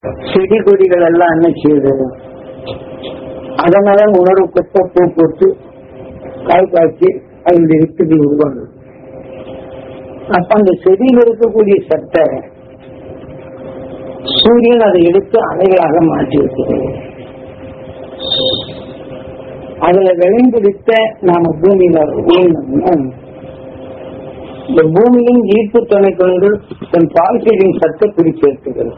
செடி கொடிகள் எல்லாம் என்ன செய்யுது அதனால உணர்வு கொத்த பூ போட்டு காய் காய்ச்சி அதனுடைய வித்துகள் உருவாகுது அப்ப அந்த செடியில் இருக்கக்கூடிய சத்தை சூரியன் அதை எடுத்து அலைகளாக மாற்றி இருக்கிறது அதுல விளைந்திருத்த நாம பூமியில ஊழினோம்னா இந்த பூமியின் ஈர்ப்பு துணை கொண்டு தன் பால்செடியின் சத்தை பிரிச்சு எடுத்துக்கிறது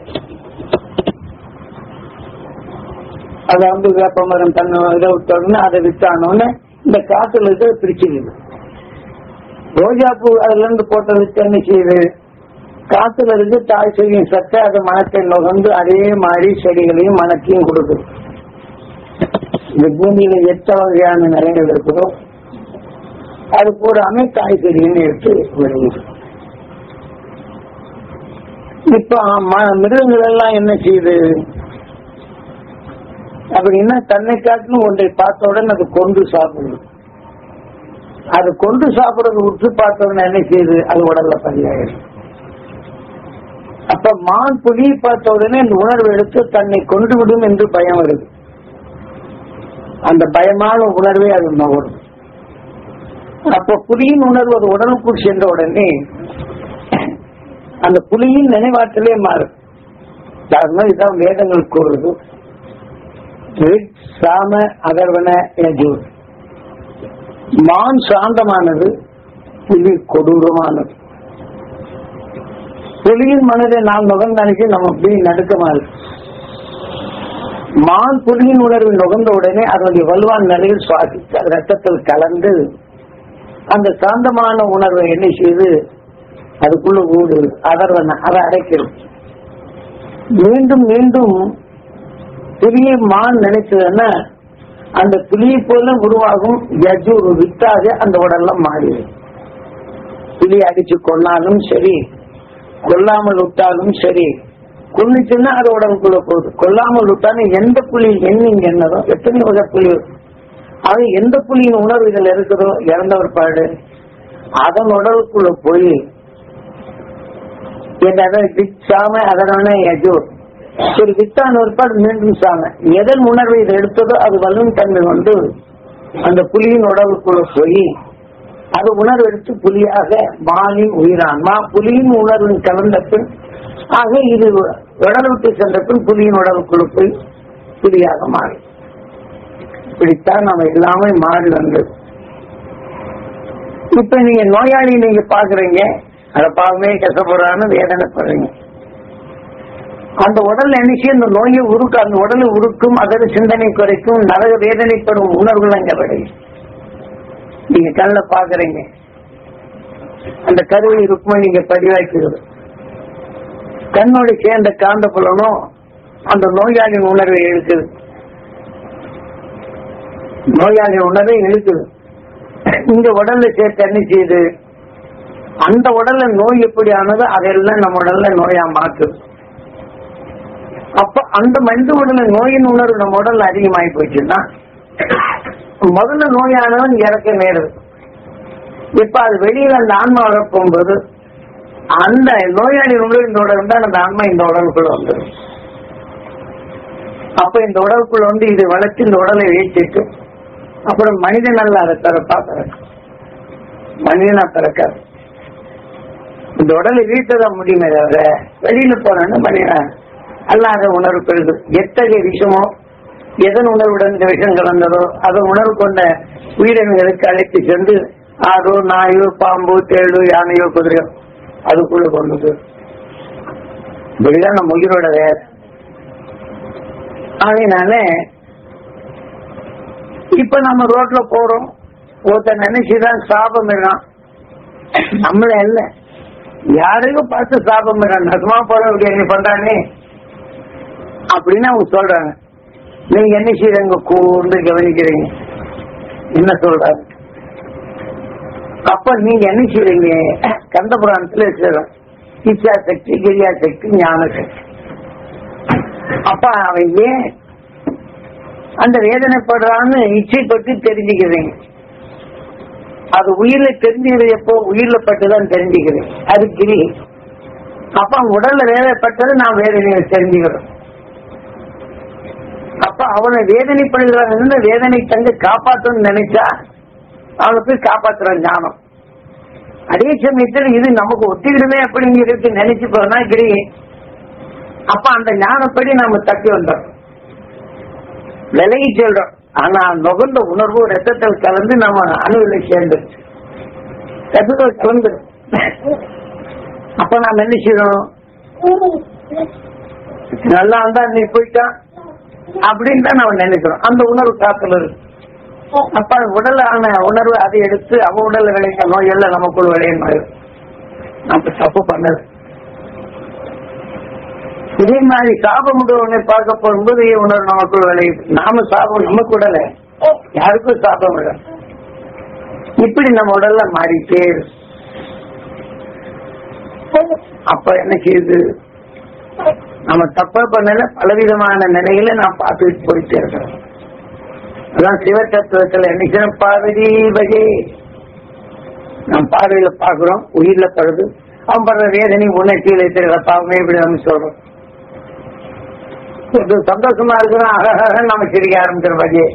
அதாவது வேப்ப மரம் தன்னை இதை விட்டோம்னா அதை விட்டானோன்னு இந்த காத்துல இதை பிரிச்சுக்குது ரோஜா பூ அதுல இருந்து போட்ட விட்டு என்ன செய்யுது காத்துல இருந்து தாய் செடியின் சத்தை அது மணத்தை நுகர்ந்து அதே மாதிரி செடிகளையும் மணக்கையும் கொடுக்குது இந்த பூமியில எத்த வகையான நிலைகள் இருக்குதோ அது பூராமே காய்கறின்னு எடுத்து விளையுது இப்ப ம- மிருகங்கள் எல்லாம் என்ன செய்யுது அப்படின்னா தன்னை காட்டிலும் ஒன்றை பார்த்த உடனே அது கொண்டு சாப்பிடுது அது கொண்டு சாப்பிடுறது உற்று பார்த்த உடனே என்ன செய்யுது அது உடல்ல பதிவாயிடும் அப்ப மான் புலியை பார்த்த உடனே இந்த உணர்வு எடுத்து தன்னை கொண்டு விடும் என்று பயம் வருது அந்த பயமான உணர்வே அது நுகரும் அப்ப புலியின் உணர்வு அது உடலுக்குள் சென்ற உடனே அந்த புலியின் நினைவாற்றலே மாறும் காரணம் இதுதான் வேதங்கள் கூறுவது ரிக், சாம அகர்வன யஜூர் மான் சாந்தமானது புலி கொடூரமானது புலியின் மனதை நாம் நுகர்ந்து அனுப்பி நம்ம அப்படி நடுக்கமா இருக்கு மான் புலியின் உணர்வு நுகர்ந்த உடனே அதனுடைய வலுவான நிலையில் சுவாசித்து அது ரத்தத்தில் கலந்து அந்த சாந்தமான உணர்வை என்ன செய்து அதுக்குள்ள ஊடு அதர்வன அதை அடைக்கிறது மீண்டும் மீண்டும் புலியை மான் நினைச்சதுன்னா அந்த புலியை போல உருவாகும் யஜூர் வித்தாக அந்த உடல்ல மாறிடும் புலி அடிச்சு கொன்னாலும் சரி கொல்லாமல் விட்டாலும் சரி கொன்னுச்சுன்னா அது உடம்புக்குள்ள போகுது கொல்லாமல் விட்டாலும் எந்த புலி எண்ணிங்க என்னதோ எத்தனை வகை புலி அது எந்த புலியின் உணர்வு இதுல இருக்குதோ இறந்தவர் பாடு அதன் உடலுக்குள்ள போய் என்னதான் விச்சாம அதனான யஜூர் சரி வித்தான ஒருபாடு மீண்டும் சாம எதன் உணர்வு இதை எடுத்ததோ அது வல்லும் தன்மை கொண்டு அந்த புலியின் உடலுக்குள்ள போய் அது உணர்வு எடுத்து புலியாக மானின் உயிரான்மா புலியின் உணர்வின் கலந்த பின் ஆக இது உடல் விட்டு சென்ற பின் புலியின் உடலுக்குள்ள போய் புலியாக மாறி இப்படித்தான் நம்ம எல்லாமே மாறி வந்தது இப்ப நீங்க நோயாளி நீங்க பாக்குறீங்க அதை பாவமே கஷ்டப்படுறான்னு வேதனைப்படுறீங்க அந்த உடல் நினைச்சு அந்த நோயை உருக்கும் அந்த உடலை உருக்கும் அதோட சிந்தனை குறைக்கும் நரக வேதனைப்படும் உணர்வுகள் அங்க விளையும் நீங்க கண்ணில் பாக்குறீங்க அந்த கருவை இருக்குமா நீங்க பதிவாக்கிறது கண்ணோடு சேர்ந்த காந்த புலனும் அந்த நோயாளியின் உணர்வை இழுக்குது நோயாளியின் உணர்வை இழுக்குது இந்த உடல்ல சேர்த்து என்ன செய்யுது அந்த உடல்ல நோய் எப்படி ஆனதோ அதெல்லாம் நம்ம உடல்ல நோயா மாற்றுது அப்ப அந்த மனித உடல்ல நோயின் உணர்வு நம்ம உடல்ல அதிகமாகி போச்சுன்னா முதல்ல நோயானவன் இறக்க நேருது இப்ப அது வெளியில அந்த ஆன்மா வர போகும்போது அந்த நோயாளி உணர்வு இந்த உடல் இருந்தா அந்த ஆன்மா இந்த உடலுக்குள்ள வந்துடும் அப்ப இந்த உடலுக்குள்ள வந்து இது வளர்ச்சி இந்த உடலை வீழ்ச்சிட்டு அப்புறம் மனிதன் அல்ல அதை பிறப்பா பிறக்கும் மனிதனா பிறக்காது இந்த உடலை வீழ்த்ததான் முடியுமே தவிர வெளியில போனோன்னு மனிதன் அல்லாத உணர்வு பெறுது எத்தகைய விஷமோ எதன் உணர்வுடன் இந்த விஷம் கலந்ததோ அதன் உணர்வு கொண்ட உயிரினங்களுக்கு அழைத்து சென்று ஆடோ நாயோ பாம்பு தேழு யானையோ குதிரையோ அதுக்குள்ள கொண்டது இப்படிதான் நம்ம உயிரோட வேலை அதனால இப்ப நம்ம ரோட்ல போறோம் ஒருத்தர் நினைச்சுதான் சாபம் இருக்கான் நம்மள இல்ல யாரையும் பார்த்து சாபம் இருக்கான் நசமா போற இப்படி என்ன பண்றானே அப்படின்னு அவங்க சொல்றாங்க நீங்க என்ன செய்யறீங்க கூர்ந்து கவனிக்கிறீங்க என்ன சொல்றாரு அப்ப நீங்க என்ன செய்றீங்க கந்த புராணத்துல இருக்கிறோம் இச்சா சக்தி கிரியா சக்தி ஞான சக்தி அப்ப அவன் ஏன் அந்த வேதனைப்படுறான்னு இச்சை பற்றி தெரிஞ்சுக்கிறீங்க அது உயிர்ல தெரிஞ்சுக்கிறது எப்போ உயிர்ல பட்டுதான் தெரிஞ்சுக்கிறேன் அது கிரி அப்ப அவன் உடல்ல வேதனைப்பட்டது நான் வேதனையை தெரிஞ்சுக்கிறோம் அப்ப அவனை வேதனைப்படுகிறான் வேதனை தந்து காப்பாற்றணும்னு நினைச்சா அவனை போய் காப்பாத்துறான் ஞானம் அதே சமயத்தில் இது நமக்கு ஒத்திக்கிடுமே அப்படிங்கிறது நினைச்சு போனா கிரி அப்ப அந்த ஞானப்படி நம்ம தப்பி வந்தோம் விலகி சொல்றோம் ஆனா நுகர்ந்த உணர்வு ரத்தத்தில் கலந்து நம்ம அணுவில் சேர்ந்து ரத்தத்தில் கலந்து அப்ப நாம என்ன செய்யணும் நல்லா இருந்தா நீ போயிட்டான் அப்படின்னு தான் நம்ம நினைக்கிறோம் அந்த உணர்வு காத்துல இருக்கு அப்ப உடல் ஆன உணர்வு அதை எடுத்து அவ உடல்ல விளைந்த நோய் எல்லாம் நமக்குள் விளையணும் நம்ம தப்பு பண்ணது இதே மாதிரி சாபம் உணர்வை பார்க்க போகும்போது இதே உணர்வு நமக்குள் விளையுது நாம சாபம் நமக்கு உடல யாருக்கும் சாபம் இல்லை இப்படி நம்ம உடல்ல மாறிட்டே இருக்கு. அப்ப என்ன செய்யுது நம்ம தப்பா பண்ணல பலவிதமான நிலையில நான் பார்த்துட்டு போயிட்டே இருக்கிறேன் அதான் சிவ தத்துவத்துல என்ன பார்வதி பகே நாம் பார்வையில பாக்குறோம் உயிர்ல படுது அவன் படுற வேதனை உணர்ச்சியில இருக்கிற பாவமே இப்படி நம்ம சொல்றோம் இது சந்தோஷமா இருக்கிறோம் அழகாக நம்ம சிரிக்க ஆரம்பிக்கிற பகே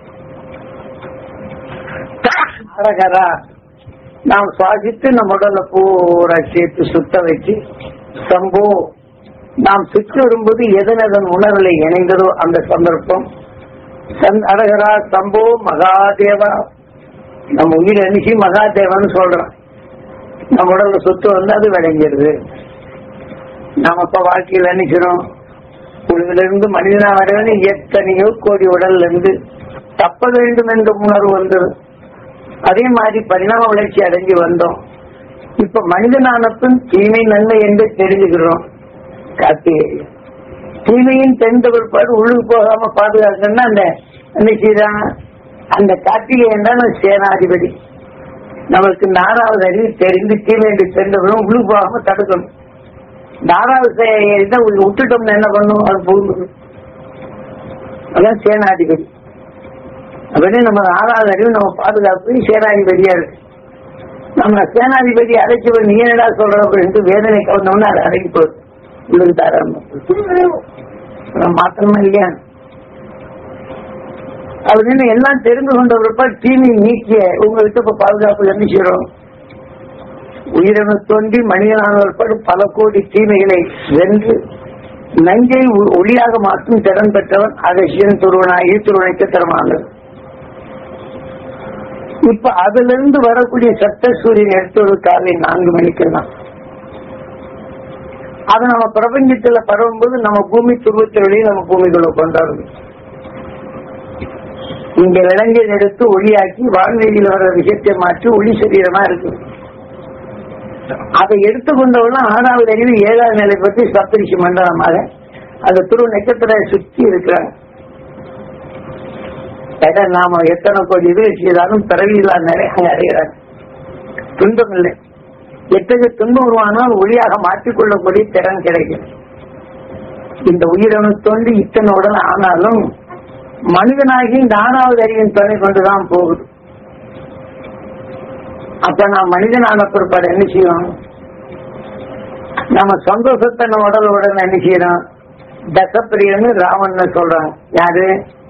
அழகரா நாம் சுவாசித்து நம்ம உடல்ல பூரா சேர்த்து சுத்த வச்சு சம்போ நாம் சுற்றி வரும்போது எதன் அதன் உணர்வுல இணைந்ததோ அந்த சந்தர்ப்பம் சந் அழகரா சம்போ மகாதேவா நம்ம உயிர் அணிசி மகாதேவன் சொல்றோம் நம்ம உடல்ல சுத்து வந்து அது விளைஞ்சிருது நாம இப்ப வாழ்க்கையில் நினைக்கிறோம் உலகில இருந்து மனிதனா வரவனே எத்தனையோ கோடி உடல்ல இருந்து தப்ப வேண்டும் என்ற உணர்வு வந்தது அதே மாதிரி பரிணாம வளர்ச்சி அடைஞ்சு வந்தோம் இப்ப மனிதனான பின் தீமை நன்மை என்று தெரிஞ்சுக்கிறோம் கார்த்திகை தீமையின் தெரிந்த பிற்பாடு உள்ளுக்கு போகாம பாதுகாக்கணும்னா அந்த என்ன செய்யறான் அந்த கார்த்திகேயன் தான் சேனாதிபதி நம்மளுக்கு நாலாவது அறிவு தெரிந்து தீமை என்று தெரிந்தவரும் உள்ளுக்கு போகாம தடுக்கணும் நாலாவது இதை விட்டுட்டோம்னா என்ன பண்ணும் அது போகும் அதான் சேனாதிபதி அப்படின்னு நம்ம நாலாவது அறிவு நம்ம பாதுகாப்பு சேனாதிபதியா இருக்கு நம்ம சேனாதிபதி அழைச்சவர் நீ என்னடா சொல்ற அப்படின்ட்டு வேதனை கவர்ந்தோம்னா அது அடங்கி போகுது உங்களுக்கு தாராளம் மாத்திரமா இல்லையா அப்படின்னு எல்லாம் தெரிந்து கொண்ட பிற்பாடு தீமை நீக்கிய உங்ககிட்ட இப்ப பாதுகாப்பு என்ன செய்யறோம் உயிரின தோன்றி மனிதனான பிற்பாடு பல கோடி தீமைகளை வென்று நஞ்சை ஒ- ஒளியாக மாற்றும் திறன் பெற்றவன் அகசியன் துருவனாகி துருவனைக்கு திறமானது இப்ப அதுல இருந்து வரக்கூடிய சட்ட சூரியன் எடுத்தது காலை நான்கு மணிக்கு தான் அது நம்ம பிரபஞ்சத்துல பரவும்போது நம்ம பூமி துருவத்தை வெளியே நம்ம பூமிக்குள்ள கொண்டாடுது இங்க விலங்கியல் எடுத்து ஒளியாக்கி வான்வெளியில் வர விஷயத்தை மாற்றி ஒளி சரீரமா இருக்கு அதை எடுத்துக்கொண்டவங்க ஆறாவது அறிவு ஏழாவது நிலை பற்றி சப்தரிஷி மண்டலமாக அந்த துரு நட்சத்திர சுற்றி இருக்கிறாங்க ஏன்னா நாம எத்தனை கோடி இது செய்தாலும் பிறவியில்லா நிலை அங்க அடைகிறாங்க துன்பம் இல்லை எத்தகைய துன்பம் உருவானால் ஒளியாக மாற்றிக்கொள்ளக்கூடிய திறன் கிடைக்கும் இந்த உயிரணு தோண்டி இத்தனை உடல் ஆனாலும் மனிதனாகி இந்த ஆறாவது அறிவின் துணை கொண்டுதான் போகுது அப்ப நான் மனிதனான பிற்பாடு என்ன செய்யணும் நம்ம சந்தோஷத்தை நம்ம உடல் உடனே என்ன செய்யறோம் தசப்பிரியன்னு ராவன் சொல்றாங்க யாரு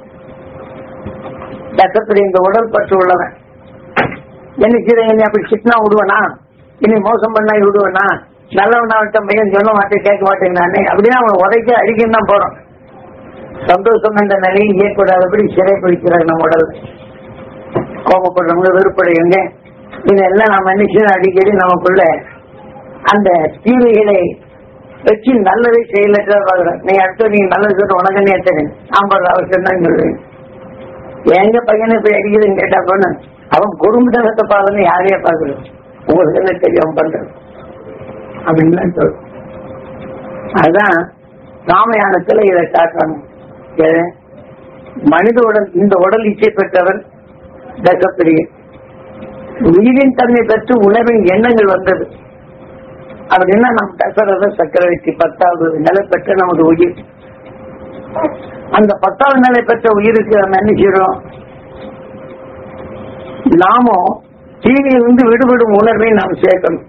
தசப்பிரிய இந்த உடல் பற்று உள்ளவன் என்ன செய்யறேன் இனி அப்படி சிட்னா விடுவனா இனி மோசம் பண்ணா விடுவனா நல்லவனா விட்ட மையம் சொல்ல மாட்டேன் கேட்க மாட்டேங்க நானே அப்படியே அவன் உதைக்க அடிக்கணும் தான் போறோம் சந்தோஷம் என்ற நிலையை ஏற்படாதபடி சிறை பிடிக்கிறார் நம்ம உடல் கோபப்படுறவங்க வெறுப்படையுங்க இதெல்லாம் நம்ம நிச்சயம் அடிக்கடி நமக்குள்ள அந்த தீமைகளை வச்சு நல்லதை செயலற்ற பாக்குறோம் நீ அடுத்து நீங்க நல்லது சொல்ற உனக்கு நேற்று ஆம்பது அவசியம் தான் சொல்லுவேன் எங்க பையனை போய் அடிக்குதுன்னு கேட்டா பொண்ணு அவன் குடும்பத்தை பார்க்கணும் யாரையே பார்க்கணும் உங்களுக்கு என்ன தெரியும் பண்றது அப்படின்னு சொல்லும் அதுதான் ராமயானத்துல இதை காட்டுறாங்க எது? மனித உடல் இந்த உடல் இச்சை பெற்றவன் தசப்பிரியன் உயிரின் தன்மை பெற்று உணவின் எண்ணங்கள் வந்தது அப்படின்னா நம் தசரத சக்கரவர்த்தி பத்தாவது நிலை பெற்ற நமது உயிர் அந்த பத்தாவது நிலை பெற்ற உயிருக்கு நம்ம என்ன செய்யறோம் நாமும் தீவியிலிருந்து விடுபடும் உணர்வை நாம் சேர்க்கணும்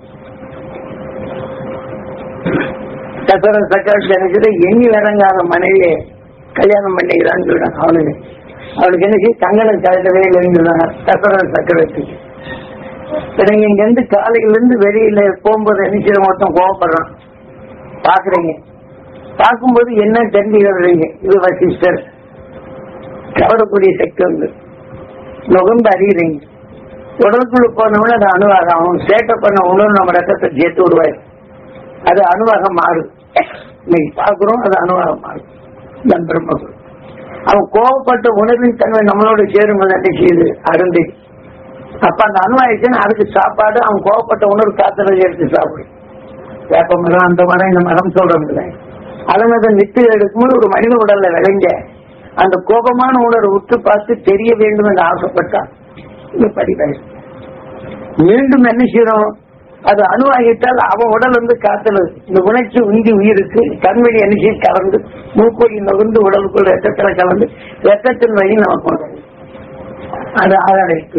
தசரத சக்கரவர்த்தி நினைச்சது எண்ணி இறங்காத மனைவியை கல்யாணம் பண்ணிக்கிறான்னு சொல்றாங்க அவனுக்கு அவனுக்கு என்ன செய்ய கங்கணம் கழட்டவே இல்லைன்னு சொல்றாங்க சக்கரம் சக்கரத்துக்கு நீங்க இங்க இருந்து காலையில இருந்து வெளியில போகும்போது என்ன செய்ய மொத்தம் கோவப்படுறான் பாக்குறீங்க பார்க்கும்போது என்ன தெரிஞ்சுக்கிறீங்க இது வசிஷ்டர் கவரக்கூடிய சக்தி வந்து நுகர்ந்து அறியுறீங்க உடலுக்குள்ள போனவன அது அணுவாகம் அவன் சேட்டை பண்ண உணர்வு நம்ம ரத்தத்தை சேர்த்து விடுவாரு அது அணுவாகம் மாறும் இன்னைக்கு பாக்குறோம் அது அணுவாகம் மாறும் நம் பிரம்மகுரு அவன் கோவப்பட்ட உணர்வின் தன்மை நம்மளோட சேரும் என்ன செய்யுது அருந்தி அப்ப அந்த அணுவாயிடுச்சுன்னா அதுக்கு சாப்பாடு அவன் கோவப்பட்ட உணர்வு காத்துறது எடுத்து சாப்பிடும் வேப்ப மரம் அந்த மரம் இந்த மரம் சொல்றோம் இல்லை அதனால அதை நித்து எடுக்கும்போது ஒரு மனித உடல்ல விளைஞ்ச அந்த கோபமான உணர்வு உற்று பார்த்து தெரிய வேண்டும் என்று ஆசைப்பட்டா இது படிப்பாய் மீண்டும் என்ன செய்யணும் அது அணுவாகிட்டால் அவன் உடல் வந்து காத்துறது இந்த உணர்ச்சி உந்தி உயிருக்கு கண்வழி என்ன செய்ய கலந்து மூக்கொடி நுகர்ந்து உடலுக்குள் ரத்தத்துல கலந்து ரத்தத்தின் வழி நமக்கு வரும். அது ஆதாரிக்கு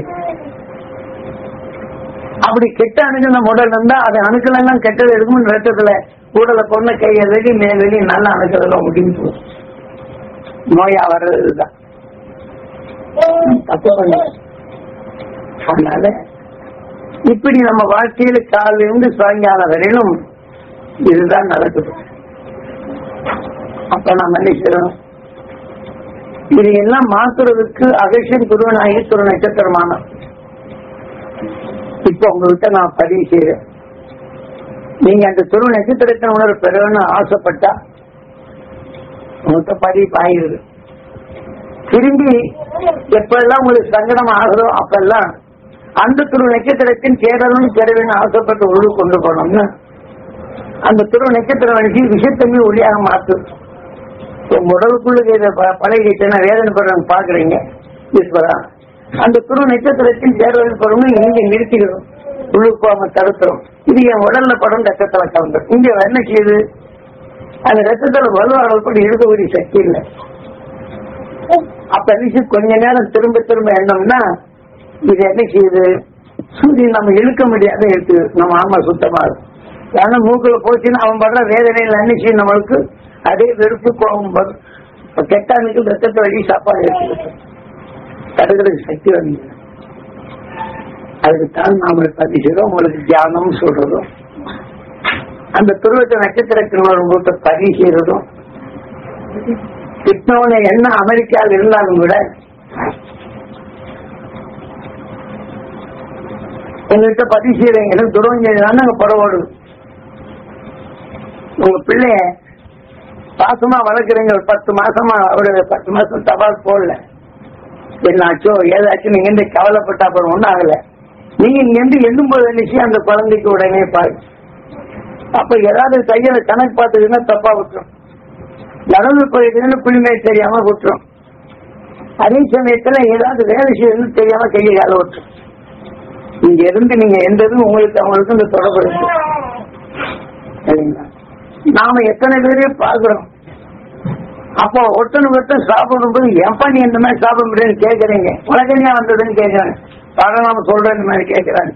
அப்படி கெட்ட அணுக்கள் நம்ம உடல் இருந்தா அது அணுக்கள் எல்லாம் கெட்டது இருக்கும் ரத்தத்துல உடலை பொண்ண கையை வெளி மேல் வெளி நல்ல அணுக்கள் எல்லாம் முடிஞ்சு போகும் நோயா வர்றதுதான் தப்பு பண்ண அதனால இப்படி நம்ம வாழ்க்கையில காலையில இருந்து சாயங்காலம் வரையிலும் இதுதான் நடக்குது அப்ப நாம் என்ன செய்யறோம் இதையெல்லாம் மாத்துறதுக்கு அகசியன் குருவனாகி துரு நட்சத்திரமான இப்ப உங்ககிட்ட நான் பதிவு செய்யறேன் நீங்க அந்த துரு நட்சத்திரத்தின் உணர்வு பெறணும்னு ஆசைப்பட்டா உங்கள்கிட்ட பதிவு ஆகிருது திரும்பி எப்பெல்லாம் உங்களுக்கு சங்கடம் ஆகுதோ அப்பெல்லாம் அந்த துரு நட்சத்திரத்தின் தேடலும் பெறவேன்னு ஆசைப்பட்டு உள்ள கொண்டு போனோம்னா அந்த துரு நட்சத்திரம் அனுப்பி விஷத்தன்மை ஒளியாக மாத்து உங்க உடலுக்குள்ள இதை ப- பழகிட்டுன்னா வேதனை படுறவங்க பாக்குறீங்க ஈஸ்வரா அந்த துரு நட்சத்திரத்தின் தேடல் படணும் இங்க நிறுத்திக்கிறோம் உள்ளுக்கு போகாம தடுத்துறோம் இது என் உடல்ல படம் ரத்தத்துல கலந்து இங்க என்ன செய்யுது அந்த ரத்தத்துல வலுவாடல் எழுதக்கூடிய சக்தி இல்லை அப்ப என்ன செய்யுது? கொஞ்ச நேரம் திரும்ப திரும்ப எண்ணம்னா இது என்ன செய்யுது சூரியன் நம்ம இழுக்க முடியாத இருக்கு நம்ம ஆமா சுத்தமா இருக்கும் ஏன்னா மூக்குல போச்சுன்னா அவன் படுற வேதனையில என்ன செய்யும் நம்மளுக்கு அதே வெறுப்பு கோபம் வரும் இப்ப கெட்டானுக்கு ரத்தத்தை வழி சாப்பாடு எடுத்துக்கிட்டு தடுக்கிறதுக்கு சக்தி வந்து அதுக்கு தான் நாம பதிக்கிறோம் உங்களுக்கு தியானம் சொல்றதும் அந்த துருவத்தை நட்சத்திரத்தின் ஒரு மூட்டை பதிவு செய்யறதும் கிருஷ்ணவனை என்ன அமெரிக்காவில் இருந்தாலும் கூட எங்ககிட்ட பதிவு செய்யறீங்க எனக்கு துரோகம் செய்யலாம் நாங்க பரவோடு உங்க பிள்ளைய பாசமா வளர்க்குறீங்க ஒரு பத்து மாசமா ஒரு பத்து மாசம் தபால் போடல என்னாச்சோ ஏதாச்சும் நீங்க இருந்து கவலைப்பட்டா அப்புறம் ஒண்ணும் ஆகல நீங்க இங்க இருந்து எண்ணும்போது நிச்சயம் அந்த குழந்தைக்கு உடனே பாரு அப்ப ஏதாவது கையில கணக்கு பார்த்ததுன்னா தப்பா விட்டுரும் நடந்து போயிட்டு புளிமை தெரியாம விட்டுரும் அதே சமயத்துல ஏதாவது வேலை செய்யணும்னு தெரியாம கையை கால விட்டுரும் இங்க இருந்து நீங்க எந்த இதுவும் உங்களுக்கு அவங்களுக்கு இந்த தொடர்பு இருக்கு சரிங்களா நாம எத்தனை பேரே பாக்குறோம் அப்போ ஒருத்தன் ஒருத்தன் சாப்பிடும்போது எப்ப நீ இந்த மாதிரி சாப்பிட முடியும்னு கேக்குறீங்க உலகனியா வந்ததுன்னு கேக்குறாங்க பல நாம சொல்றேன் இந்த மாதிரி கேக்குறாங்க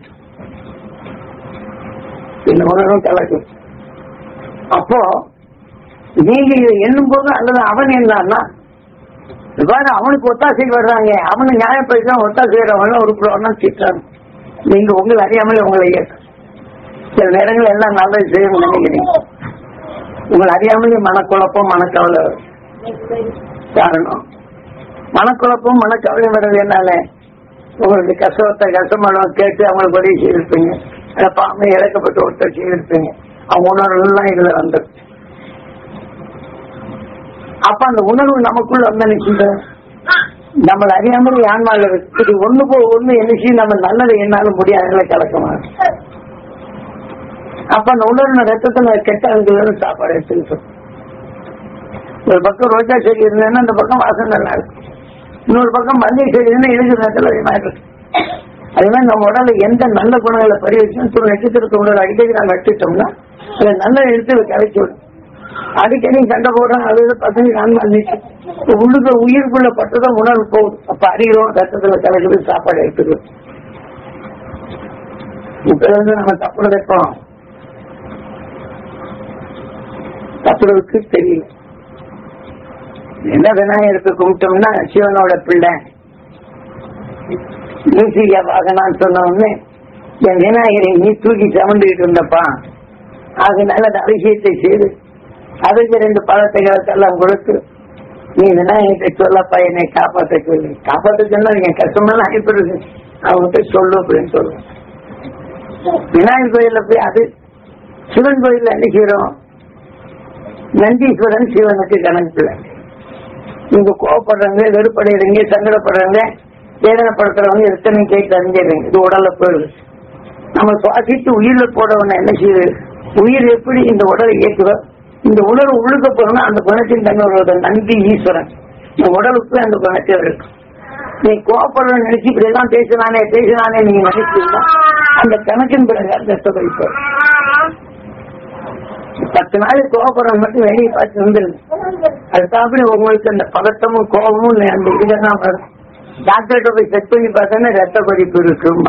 இந்த உலகம் கலக்கும் அப்போ நீங்க இதை எண்ணும் போது அல்லது அவன் என்னன்னா இவ்வாறு அவனுக்கு ஒத்தாசை வர்றாங்க அவனு நியாயப்படுத்த ஒத்தாசை செய்யறவங்க உருப்படுவாங்க திட்டுறாங்க நீங்க உங்களை அறியாமலே உங்களை இயக்கம் சில நேரங்கள் எல்லாம் நல்லது செய்யணும்னு நினைக்கிறீங்க உங்களை அறியாமலே மனக்குழப்பம் மனக்கவலை வரும். காரணம் மனக்குழப்பம் மனக்கவலை வர்றது என்னால உங்களுக்கு கஷ்டத்தை கஷ்டமான கேட்டு அவங்களுக்கு உதவி செய்திருப்பீங்க அதை பாமை இறக்கப்பட்டு ஒருத்தர் செய்திருப்பீங்க அவங்க உணர்வுலாம் இதுல வந்துடும் அப்ப அந்த உணர்வு நமக்குள்ள வந்த நிச்சயம் நம்மள அறியாமல் ஆன்மாவில் இருக்கு இது ஒண்ணு போ ஒண்ணு என்ன செய்யும் நம்ம நல்லதை என்னாலும் முடியாதுல கலக்கமா இருக்கு. அப்ப அந்த உணர்வு ரத்தத்துல கெட்ட அங்குல சாப்பாடு எடுத்துக்கிட்டோம் ஒரு பக்கம் ரோஜா செடி இருந்ததுன்னா அந்த பக்கம் வாசம் நல்லா இருக்கும் இன்னொரு பக்கம் மல்லிகை செடி இருந்தா இழுக்கு நேரத்தில் அதே மாதிரி இருக்கும் அதே மாதிரி நம்ம உடல்ல எந்த நல்ல குணங்களை பரிவச்சோம் ஒரு நட்சத்திரத்து உடல் அடிக்கடி நம்ம எடுத்துட்டோம்னா அதை நல்ல எடுத்து கலைச்சி விடும் அடிக்கடி சண்டை போடுறோம் அது இது பசங்க ஆன்மா நிற்கும் உள்ளுக்கு உயிருக்குள்ள பட்டுதான் உணர்வு போகுது அப்ப அறிகிறோம் ரத்தத்துல கலக்குது சாப்பாடு எடுத்துக்கிறோம் இப்ப வந்து நம்ம தப்புல வைப்போம் தப்புறதுக்கு தெரியல என்ன விநாயகருக்கு கும்பிட்டோம்னா சிவனோட பிள்ளை மூசிகா வாகனான்னு சொன்ன உடனே என் விநாயகரை நீ தூக்கி சமந்துகிட்டு இருந்தப்பா அதனால அந்த அபிஷேகத்தை செய்து அதுக்கு ரெண்டு பழத்தைகளுக்கெல்லாம் கொடுத்து நீ விநாயகத்தை சொல்லப்பா என்னை காப்பாற்ற சொல்லு காப்பாற்ற சொன்னா என் கஷ்டமெல்லாம் ஆகிப்படுது அவங்ககிட்ட சொல்லு அப்படின்னு சொல்லுவேன் விநாயகர் கோயில்ல போய் அது சிவன் கோயில்ல என்ன செய்யறோம் நந்தீஸ்வரன் சிவனுக்கு கணக்கு பிள்ளை நீங்க கோவப்படுறவங்க வெறுப்படைறீங்க சங்கடப்படுறவங்க வேதனைப்படுத்துறவங்க எத்தனை கேட்டு அறிஞ்சிடுறீங்க இது உடல்ல போயிடுது நம்ம சுவாசித்து உயிர்ல போடவன என்ன செய்யுது உயிர் எப்படி இந்த உடலை இயக்குதோ இந்த உணர்வு உழுக்க போறோம்னா அந்த குணத்தின் தன்மை வருவது நந்தி ஈஸ்வரன் இந்த உடலுக்கு அந்த குணத்தில் இருக்கு நீ கோவப்படுறவன் நினைச்சு இப்படி எல்லாம் பேசினானே பேசினானே நீங்க நினைச்சீங்கன்னா அந்த கணக்கின் பிறகு ரத்த பறிப்பார் பத்து நாள் கோபப்படுறவங்க மட்டும் வெளியே பார்த்து வந்துருங்க அதுக்காக உங்களுக்கு அந்த பதட்டமும் கோபமும் அந்த இதெல்லாம் வரும் டாக்டர்கிட்ட போய் செக் பண்ணி பார்த்தோன்னா ரத்த கொதிப்பு இருக்கும்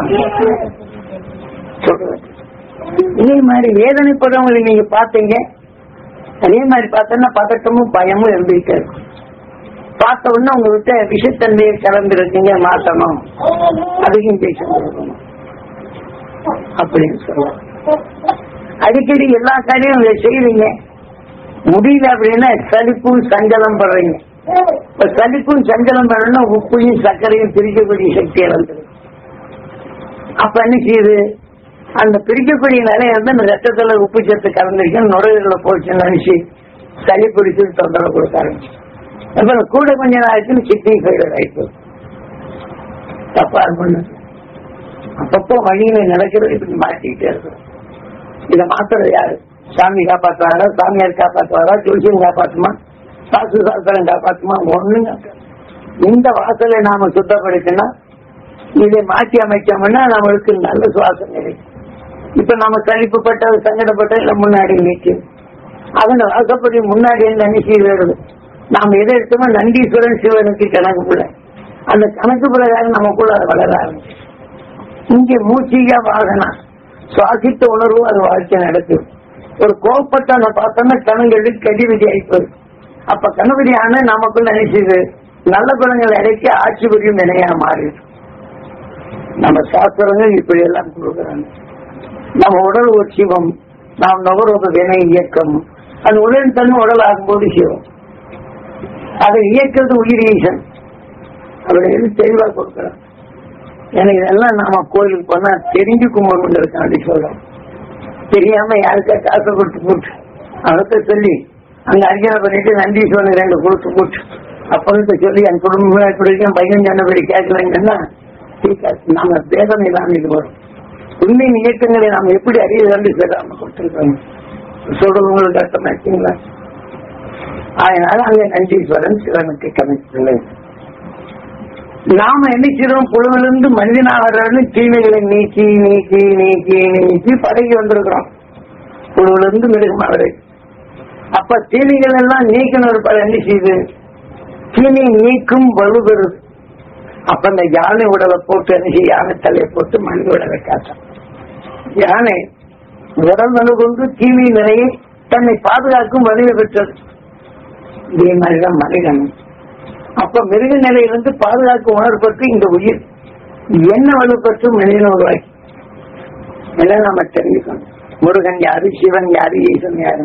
சொல்றேன் இதே மாதிரி வேதனைப்படுறவங்களை நீங்க பாத்தீங்க அதே மாதிரி பார்த்தோன்னா பதட்டமும் பயமும் இருந்துகிட்டே இருக்கும் பார்த்த உடனே உங்ககிட்ட விஷத்தன்மையை கலந்துருக்கீங்க மாத்தணும் அதுக்கும் பேச கொடுக்கணும் அப்படின்னு சொல்லுவாங்க அடிக்கடி எல்லா காரியம் செய்யறீங்க முடியல அப்படின்னா சலிப்பும் சஞ்சலம் படுறீங்க இப்ப சலிப்பும் சஞ்சலம் பண்ணணும்னா உப்பையும் சர்க்கரையும் பிரிக்கக்கூடிய சக்தி இழந்துடும் அப்ப என்ன செய்யுது அந்த பிரிக்கக்கூடிய நிலையை வந்து அந்த ரத்தத்துல உப்பு சத்து கலந்துருக்கு நுரையீரல போச்சுன்னு நினைச்சு சளி பிடிச்சு தொந்தரவு கொடுக்க ஆரம்பிச்சு அப்புறம் கூட கொஞ்ச நாளைக்கு சிட்டி ஃபெயிலியர் ஆயிட்டு தப்பா பண்ணு அப்பப்போ வழியில நடக்கிறது இப்படி மாட்டிக்கிட்டே இருக்கும் இதை மாத்துறது யாரு சாமி காப்பாத்துவாரா சாமியார் காப்பாத்துவாரா துளசியும் காப்பாத்துமா சாசு சாஸ்திரம் காப்பாத்துமா ஒண்ணுங்க இந்த வாசலை நாம சுத்தப்படுத்தினா இதை மாற்றி அமைச்சோம்னா நம்மளுக்கு நல்ல சுவாசம் கிடைக்கும் இப்ப நம்ம கழிப்புப்பட்ட சங்கடப்பட்ட இல்ல முன்னாடி நிற்கும் அவங்க வாசப்படி முன்னாடி என்ன நினைச்சு நாம எதை எடுத்தோமோ நந்தீஸ்வரன் சிவனுக்கு கணக்கு பிள்ளை அந்த கணக்கு பிரகாரம் நமக்குள்ள அது வளர ஆரம்பிச்சு இங்கே மூச்சிகா வாகனா சுவாசித்த உணர்வு அது வாழ்க்கை நடக்கும் ஒரு கோப்பட்டான பார்த்தோம்னா கணங்கள் கடிவிதி ஆயிப்பது அப்ப கணவதி ஆன நமக்குள்ள நினைச்சது நல்ல குணங்கள் அடைக்க ஆட்சி புரியும் நிலையா மாறிடு நம்ம சாஸ்திரங்கள் இப்படி எல்லாம் கொடுக்குறாங்க நம்ம உடல் ஒரு சிவம் நாம் நுகர்வது வினை இயக்கம் அது உடல் தன்மை உடல் ஆகும்போது சிவம் அதை இயக்கிறது உயிர் ஈசன் அப்படி எது தெளிவா கொடுக்குறான் எனக்கு இதெல்லாம் நாம கோயிலுக்கு போனா தெரிஞ்சு கும்பிட்டு இருக்கான் அப்படி சொல்றோம் தெரியாம யாருக்கா காசை கொடுத்து போட்டு அவர்கிட்ட சொல்லி அங்க அர்ச்சனை பண்ணிட்டு நந்தீஸ்வரன் ரெண்டு கொடுத்து போட்டு அப்பொழுது சொல்லி என் குடும்பமே இப்படி இருக்கேன் பையன் சொன்னபடி கேட்கலைங்கன்னா தீக்காசு நாம வேதனை இல்லாம இது வரும் உண்மையின் இயக்கங்களை நாம் எப்படி அறிய வேண்டி சொல்லாம கொடுத்துருக்கோம் சொல்றது உங்களுக்கு அர்த்தமாச்சுங்களா அதனால அங்க நந்தீஸ்வரன் சிவனுக்கு கமிஷன் நாம என்ன செய்யறோம் புழுவிலிருந்து மனிதனாகிறன்னு தீமைகளை நீக்கி நீக்கி நீக்கி நீக்கி பழகி வந்திருக்கிறோம் புழுவிலிருந்து மிருகமாகிறது அப்ப தீமைகள் எல்லாம் நீக்கணும் இருப்பாரு என்ன செய்யுது தீமை நீக்கும் வலுபெறுது அப்ப இந்த யானை உடலை போட்டு என்ன செய்ய யானை தலையை போட்டு மனித உடலை காட்டும் யானை உடல் வலு கொண்டு தீமை நிலையை தன்னை பாதுகாக்கும் வலிமை பெற்றது இதே மாதிரிதான் மனிதன் அப்ப மிருக நிலையிலிருந்து பாதுகாக்க உணர்பட்டு இந்த உயிர் என்ன வலுப்பட்டு மனிதன் உருவாக்கி எல்லாம் நம்ம தெரிஞ்சுக்கணும் முருகன் யாரு சிவன் யாரு ஈசன் யாரு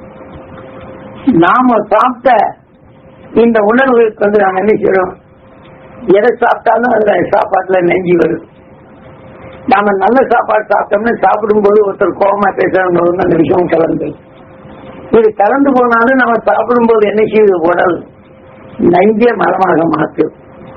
நாம சாப்பிட்ட இந்த உணர்வுகளுக்கு வந்து நாம என்ன செய்யறோம் எதை சாப்பிட்டாலும் அதுல சாப்பாட்டுல நெஞ்சி வருது நாம நல்ல சாப்பாடு சாப்பிட்டோம்னா சாப்பிடும்போது ஒருத்தர் கோபமா பேசுறவங்க அந்த விஷயம் கலந்து இது கலந்து போனாலும் நம்ம சாப்பிடும்போது என்ன செய்யுது உடல் நஞ்ச மரமாக மாற்றும்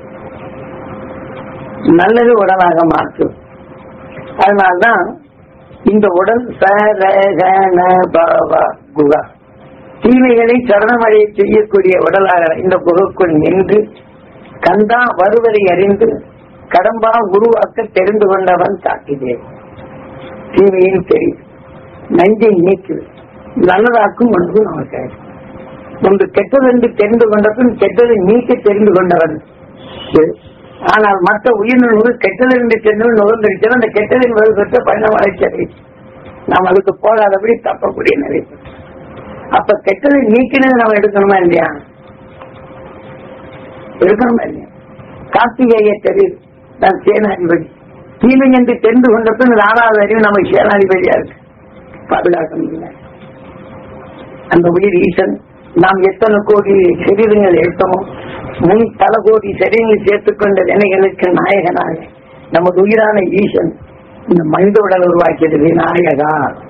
நல்லது உடலாக மாற்றும் அதனால்தான் இந்த உடல் சரகண பாவா குகா தீமைகளை சரணமடைய செய்யக்கூடிய உடலாக இந்த குகைக்குள் நின்று கந்தா வருவதை அறிந்து கடம்பா உருவாக்க தெரிந்து கொண்டவன் தாக்கிதே தீமையில் தெரியும் நஞ்சை நீக்கு நல்லதாக்கும் ஒன்று நமக்கு ஒன்று கெட்டது என்று தெரிந்து கொண்ட பின் கெட்டதை நீக்க தெரிந்து கொண்டவன் ஆனால் மற்ற உயிரினர்கள் கெட்டது என்று தெரிந்து நுகர்ந்திருக்கிறது அந்த கெட்டதின் வலு பெற்ற பயணம் அழைச்சதை நாம் அதுக்கு போகாதபடி தப்பக்கூடிய நிலை அப்ப கெட்டதை நீக்கினது நம்ம எடுக்கணுமா இல்லையா இருக்கணும் இல்லையா கார்த்திகேய தெரியுது நான் சேனாதிபதி தீமை என்று தெரிந்து கொண்ட பின் நாலாவது அறிவு நம்ம சேனாதிபதியா இருக்கு பாதுகாக்கணும் அந்த உயிர் ஈசன் நாம் எத்தனை கோடி சரீரங்கள் எடுத்தோமோ முன் பல கோடி சரீரங்கள் சேர்த்துக்கொண்ட வினைகளுக்கு நாயகனாக நமது உயிரான ஈசன் இந்த மனித உடல் உருவாக்கியது விநாயகா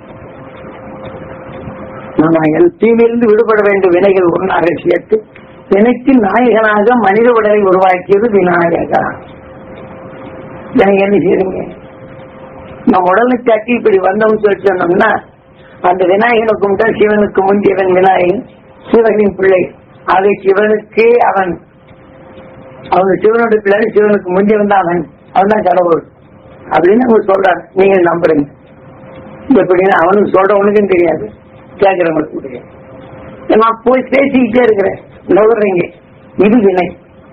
நம்ம எல் தீமையிலிருந்து விடுபட வேண்டும் வினைகள் ஒன்றாக சேர்த்து வினைக்கு நாயகனாக மனித உடலை உருவாக்கியது விநாயகா எனக்கு என்ன செய்யுங்க நம்ம உடலை காட்டி இப்படி வந்தோம்னு சொல்லி சொன்னோம்னா அந்த விநாயகனை கும்பிட்டா சிவனுக்கு முந்தியவன் விநாயகன் சிவனின் பிள்ளை அது சிவனுக்கு அவன் அவன் சிவனுடைய பிள்ளை சிவனுக்கு முந்தியவன் தான் அவன் அவன் தான் கடவுள் அப்படின்னு அவங்க சொல்றாங்க நீங்க நம்புறீங்க எப்படின்னு அவனுக்கு சொல்றவனுக்கும் தெரியாது கேட்கிறவங்களுக்கும் தெரியாது நான் போய் பேசிக்கிட்டே இருக்கிறேன் நுகர்றீங்க இது வினை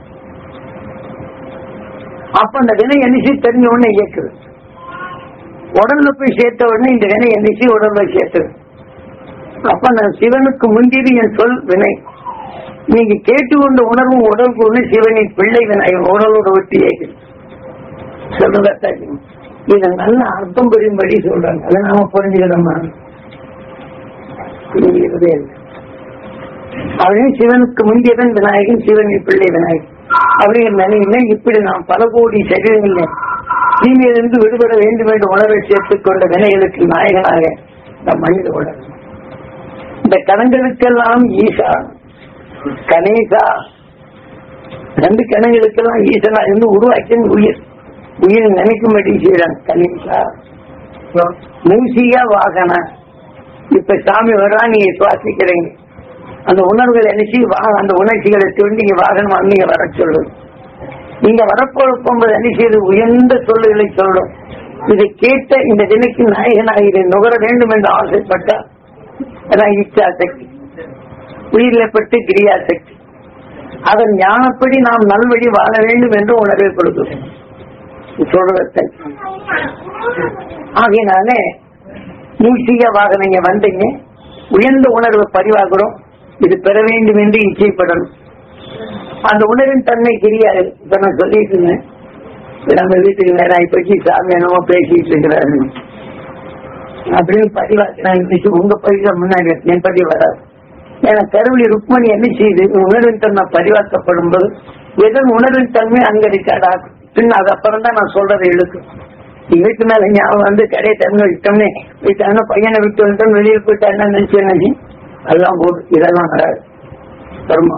அப்ப அந்த வினை என்னைச்சு தெரிஞ்ச உடனே இயக்குது உடல்ல போய் சேர்த்த உடனே இந்த வினை என்னைச்சு உடல்ல சேர்த்தது அப்ப நான் சிவனுக்கு முந்தியது என் சொல் வினை நீங்க கேட்டுக்கொண்ட உணர்வும் உடலுக்கு ஒண்ணு சிவனின் பிள்ளை வினை உடலோட ஒட்டி இயக்குது சொல்றதா இதை நல்ல அர்த்தம் புரியும்படி சொல்றாங்க அதை நாம புரிஞ்சுக்கிடமா புரிஞ்சுக்கிறதே இல்லை அவனே சிவனுக்கு முந்தியவன் விநாயகன் சிவனின் பிள்ளை விநாயகன் அப்படிங்கிற நிலையில இப்படி நாம் பல கோடி சரீரங்கள் தீமையிலிருந்து விடுபட வேண்டும் என்று உணர்வை சேர்த்துக் கொண்ட வினைகளுக்கு நாயகனாக நம் மனித உடல் இந்த கணங்களுக்கெல்லாம் ஈசா கணேசா ரெண்டு கணங்களுக்கெல்லாம் ஈசனா இருந்து உருவாக்கிய உயிர் உயிர் நினைக்கும்படி செய்யறான் கணேசா மூசியா வாகன இப்ப சாமி வர்றா நீங்க சுவாசிக்கிறீங்க அந்த உணர்வுகள் நினைச்சு வா- அந்த உணர்ச்சிகளை தூண்டி நீங்க வாகனமா நீங்க வர சொல்லும் நீங்க வரப்போகும்போது என்ன செய்து உயர்ந்த சொல்லுகளை சொல்லும் இதை கேட்ட இந்த தினைக்கு நாயகனாக இதை நுகர வேண்டும் என்று ஆசைப்பட்டா அதான் இச்சா சக்தி உயிரிழப்பட்டு கிரியா சக்தி அதன் ஞானப்படி நாம் நல்வழி வாழ வேண்டும் என்று உணர்வை கொடுக்கும் சொல்றதை ஆகையினாலே மூசிகவாக நீங்க வந்தீங்க உயர்ந்த உணர்வை பதிவாகிறோம் இது பெற வேண்டும் என்று இச்சைப்படணும் அந்த உணர்வின் தன்மை தெரியாது இப்ப நான் சொல்லிட்டு இருந்தேன் இப்ப நம்ம வீட்டுக்கு நேரம் ஆயிப்போச்சு சாமி என்னமோ பேசிட்டு இருக்கிறாரு அப்படின்னு பதிவாக்கினா இன்னைக்கு உங்க பதிவு முன்னாடி என் பதிவு வராது ஏன்னா கருவழி ருக்மணி என்ன செய்யுது உணர்வின் தன்மை பதிவாக்கப்படும் போது எதன் உணர்வின் தன்மை அங்க ரெக்கார்ட் ஆகும் பின் அது அப்புறம் தான் நான் சொல்றதை இழுக்கும் வீட்டு மேல ஞாபகம் வந்து கடையை திறந்து விட்டோம்னே விட்டாங்கன்னா பையனை விட்டு வந்துட்டோம் வெளியே போயிட்டா என்ன நினைச்சு நினைச்சு அதெல்லாம் போடு இதெல்லாம் வராது வருமா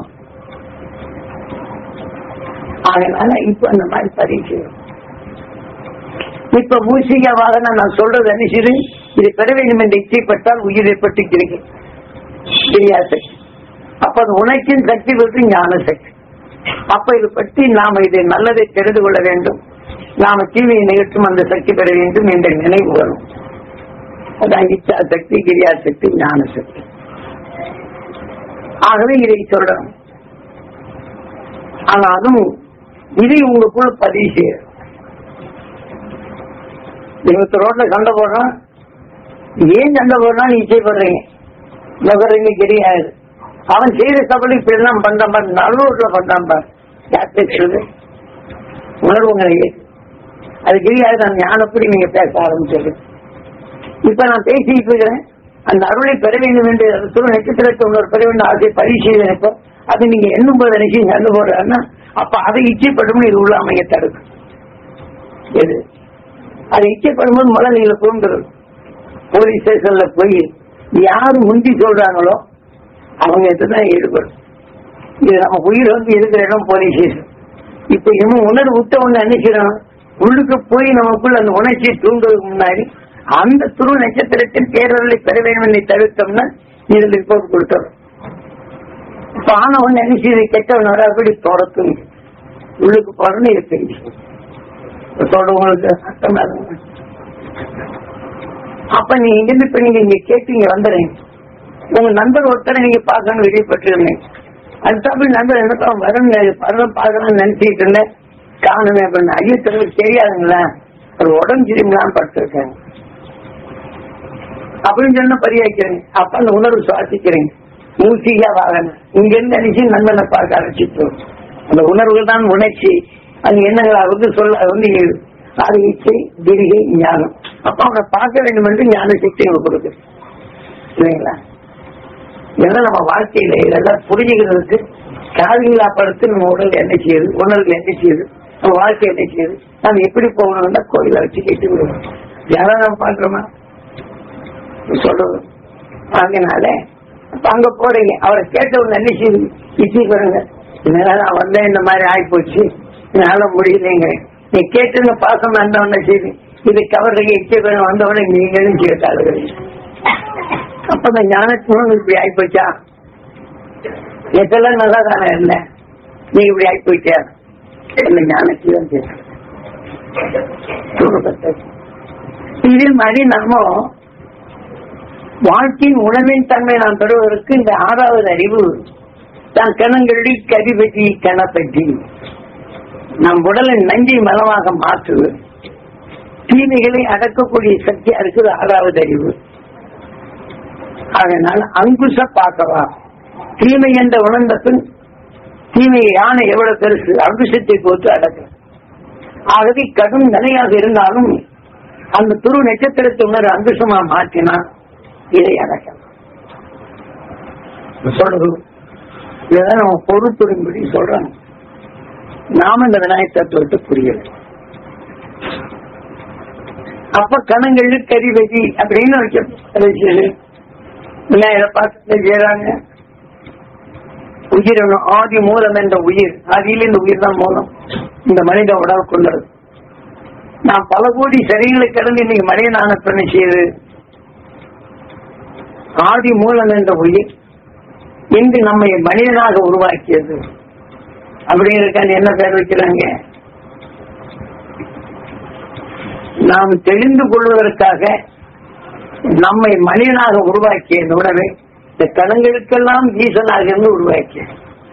அதனால இப்ப அந்த மாதிரி பதிவு செய்யும் இப்ப மூசிகாவாக நான் சொல்றது அனுசரி இது பெற வேண்டும் என்று இச்சைப்பட்டால் உயிரை பற்றி கிடைக்கும் கிரியாசக்தி அப்ப அது உணர்ச்சியின் சக்தி பற்றி ஞான சக்தி அப்ப இது பற்றி நாம இதை நல்லதை தெரிந்து கொள்ள வேண்டும் நாம தீமையை நிகழ்த்தும் அந்த சக்தி பெற வேண்டும் என்ற நினைவு வரும் அதான் இச்சா சக்தி கிரியா சக்தி ஞான சக்தி ஆகவே இதை சொல்றோம் ஆனாலும் இதை உங்களுக்குள்ள பதிவு செய்ய நீங்க ரோட்ல சண்டை போடுறோம் ஏன் சண்டை போடுறான் நிச்சயப்படுறீங்க நுகர்றீங்க தெரியாது அவன் செய்த தவறு இப்படி எல்லாம் பண்றான் பாரு நல்லூர்ல பண்றான் பாரு யார் பேசுறது உணர்வுங்களை அது தெரியாது நான் ஞானப்படி நீங்க பேச ஆரம்பிச்சது இப்ப நான் பேசிட்டு இருக்கிறேன் அந்த அருளை பெற வேண்டும் என்று சொல்ல நட்சத்திரத்தை உணர் பெற வேண்டும் அதை பரிசீலனை நினைப்போ அது நீங்க எண்ணும் போது நினைச்சு சண்டை போடுறாருன்னா அப்ப அதை இச்சைப்படும் இது உள்ள அமைய தடுக்கும் எது அதை இச்சைப்படும் போது முதல்ல நீங்க தூண்டுறது போலீஸ் ஸ்டேஷன்ல போய் யாரு முந்தி சொல்றாங்களோ அவங்க இதுதான் ஈடுபடும் இது நம்ம உயிர் வந்து இருக்கிற இடம் போலீஸ் ஸ்டேஷன் இப்ப இவன் உணர்வு விட்ட ஒண்ணு நினைக்கிறான் உள்ளுக்கு போய் நமக்குள்ள அந்த உணர்ச்சியை தூண்டுவதற்கு முன்னாடி அந்த துரு நட்சத்திரத்தின் பேரர்களை பெற வேண்டும் என்று தவிர்த்தோம்னா இதுல ரிப்போர்ட் கொடுத்தோம் இப்ப ஆனவன் நினைச்சு இதை கெட்டவன் வராபடி துரத்துங்க உள்ளுக்கு போறன்னு இருக்கு சொல்றவங்களுக்கு சத்தமா இருங்க அப்ப நீங்க இங்கிருந்து இப்ப நீங்க இங்க கேட்டு இங்க வந்துடுறீங்க உங்க நண்பர் ஒருத்தரை நீங்க பார்க்கணும் வெளியப்பட்டிருந்தீங்க அதுக்கு நண்பர் எனக்கு வரும் பருவம் பார்க்கணும்னு நினைச்சிட்டு இருந்தேன் காணுமே அப்படின்னு ஐயோ தங்களுக்கு தெரியாதுங்களா ஒரு உடம்பு சரியில்லாம் படுத்திருக்காங்க அப்படின்னு சொன்ன பரியாக்கிறேன் அப்ப அந்த உணர்வு சுவாசிக்கிறேன் மூசிகா வாகனம் இங்க இருந்து நினைச்சு நண்பனை பார்க்க அழைச்சிட்டு அந்த உணர்வுகள் தான் உணர்ச்சி அது எண்ணங்கள் வந்து சொல்ல அது வந்து அது இச்சை திரிகை ஞானம் அப்ப அவனை பார்க்க வேண்டும் என்று ஞான சக்தி அவனுக்கு கொடுக்கு இல்லைங்களா இதெல்லாம் நம்ம வாழ்க்கையில இதெல்லாம் புரிஞ்சுக்கிறதுக்கு காவிங்களா படுத்து நம்ம உடல் என்ன செய்யுது உணர்வு என்ன செய்யுது நம்ம வாழ்க்கை என்ன செய்யுது நம்ம எப்படி போகணும்னா கோயில வச்சு கேட்டு விடுவோம் யாராவது நம்ம பாக்குறோமா சொல்றது அதனால அப்ப அங்க போறீங்க அவரை கேட்டவங்க என்ன செய்யுது இச்சி பாருங்க இதனால நான் வந்தேன் இந்த மாதிரி ஆகி போச்சு என்னால முடியலைங்க நீ கேட்டு பாசம் வந்தவன செய்து இது கவர்றீங்க இச்சை பேரும் வந்தவன நீங்களும் கேட்டாளுங்க அப்ப இந்த ஞானத்தினும் இப்படி ஆகி போச்சா நேற்றெல்லாம் நல்லா தானே இருந்தேன் நீ இப்படி ஆகி போயிட்டியா இந்த ஞானத்தையும் இதே மாதிரி நம்ம வாழ்க்கையின் உணவின் தன்மை நாம் பெறுவதற்கு இந்த ஆறாவது அறிவு தான் கணங்கள்ளி கரிபதி கணப்பற்றி நம் உடலின் நஞ்சை மலமாக மாற்றுவது தீமைகளை அடக்கக்கூடிய சக்தியா இருக்குது ஆறாவது அறிவு அதனால அங்குச பார்க்கவா தீமை என்ற உணர்ந்த பின் தீமையை யானை எவ்வளவு பெருசு அங்குசத்தை போட்டு அடக்கும் ஆகவே கடும் நிலையாக இருந்தாலும் அந்த துரு நட்சத்திரத்தை உணர அங்குசமா மாற்றினா இதை அடக்கலாம் சொல்றது இதான் நம்ம பொறுப்புடும்படி சொல்றோம் நாம இந்த விநாயகர் தத்துவத்தை புரியல அப்ப கணங்கள் கரிவதி அப்படின்னு வைக்க விநாயகரை பார்த்து செய்யறாங்க உயிர் ஆதி மூலம் என்ற உயிர் ஆதியில் இந்த உயிர் தான் மூலம் இந்த மனித உடல் கொண்டது நான் பல கோடி சரிகளை கடந்து இன்னைக்கு மனிதனான பெண்ணை செய்து ஆதி மூலம் என்ற உயிர் இன்று நம்மை மனிதனாக உருவாக்கியது அப்படிங்கிறதுக்கான என்ன பேர் வைக்கிறாங்க நாம் தெரிந்து கொள்வதற்காக நம்மை மனிதனாக உருவாக்கிய இந்த உணவை இந்த கணங்களுக்கெல்லாம் ஈசனாக இருந்து உருவாக்கிய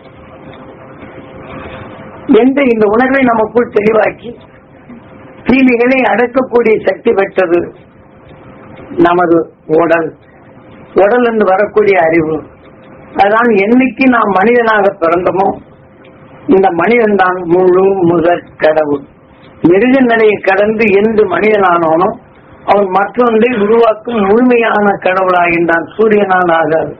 என்ற இந்த உணர்வை நமக்குள் தெளிவாக்கி தீமைகளை அடக்கக்கூடிய சக்தி பெற்றது நமது உடல் உடல் என்று வரக்கூடிய அறிவு அதான் என்னைக்கு நாம் மனிதனாக பிறந்தோமோ இந்த மனிதன் தான் முழு முதற் கடவுள் மிருக நிலையை கடந்து எந்த மனிதனானோனோ அவன் மற்றொன்றை உருவாக்கும் முழுமையான கடவுளாகின்றான் சூரியனால் ஆகாது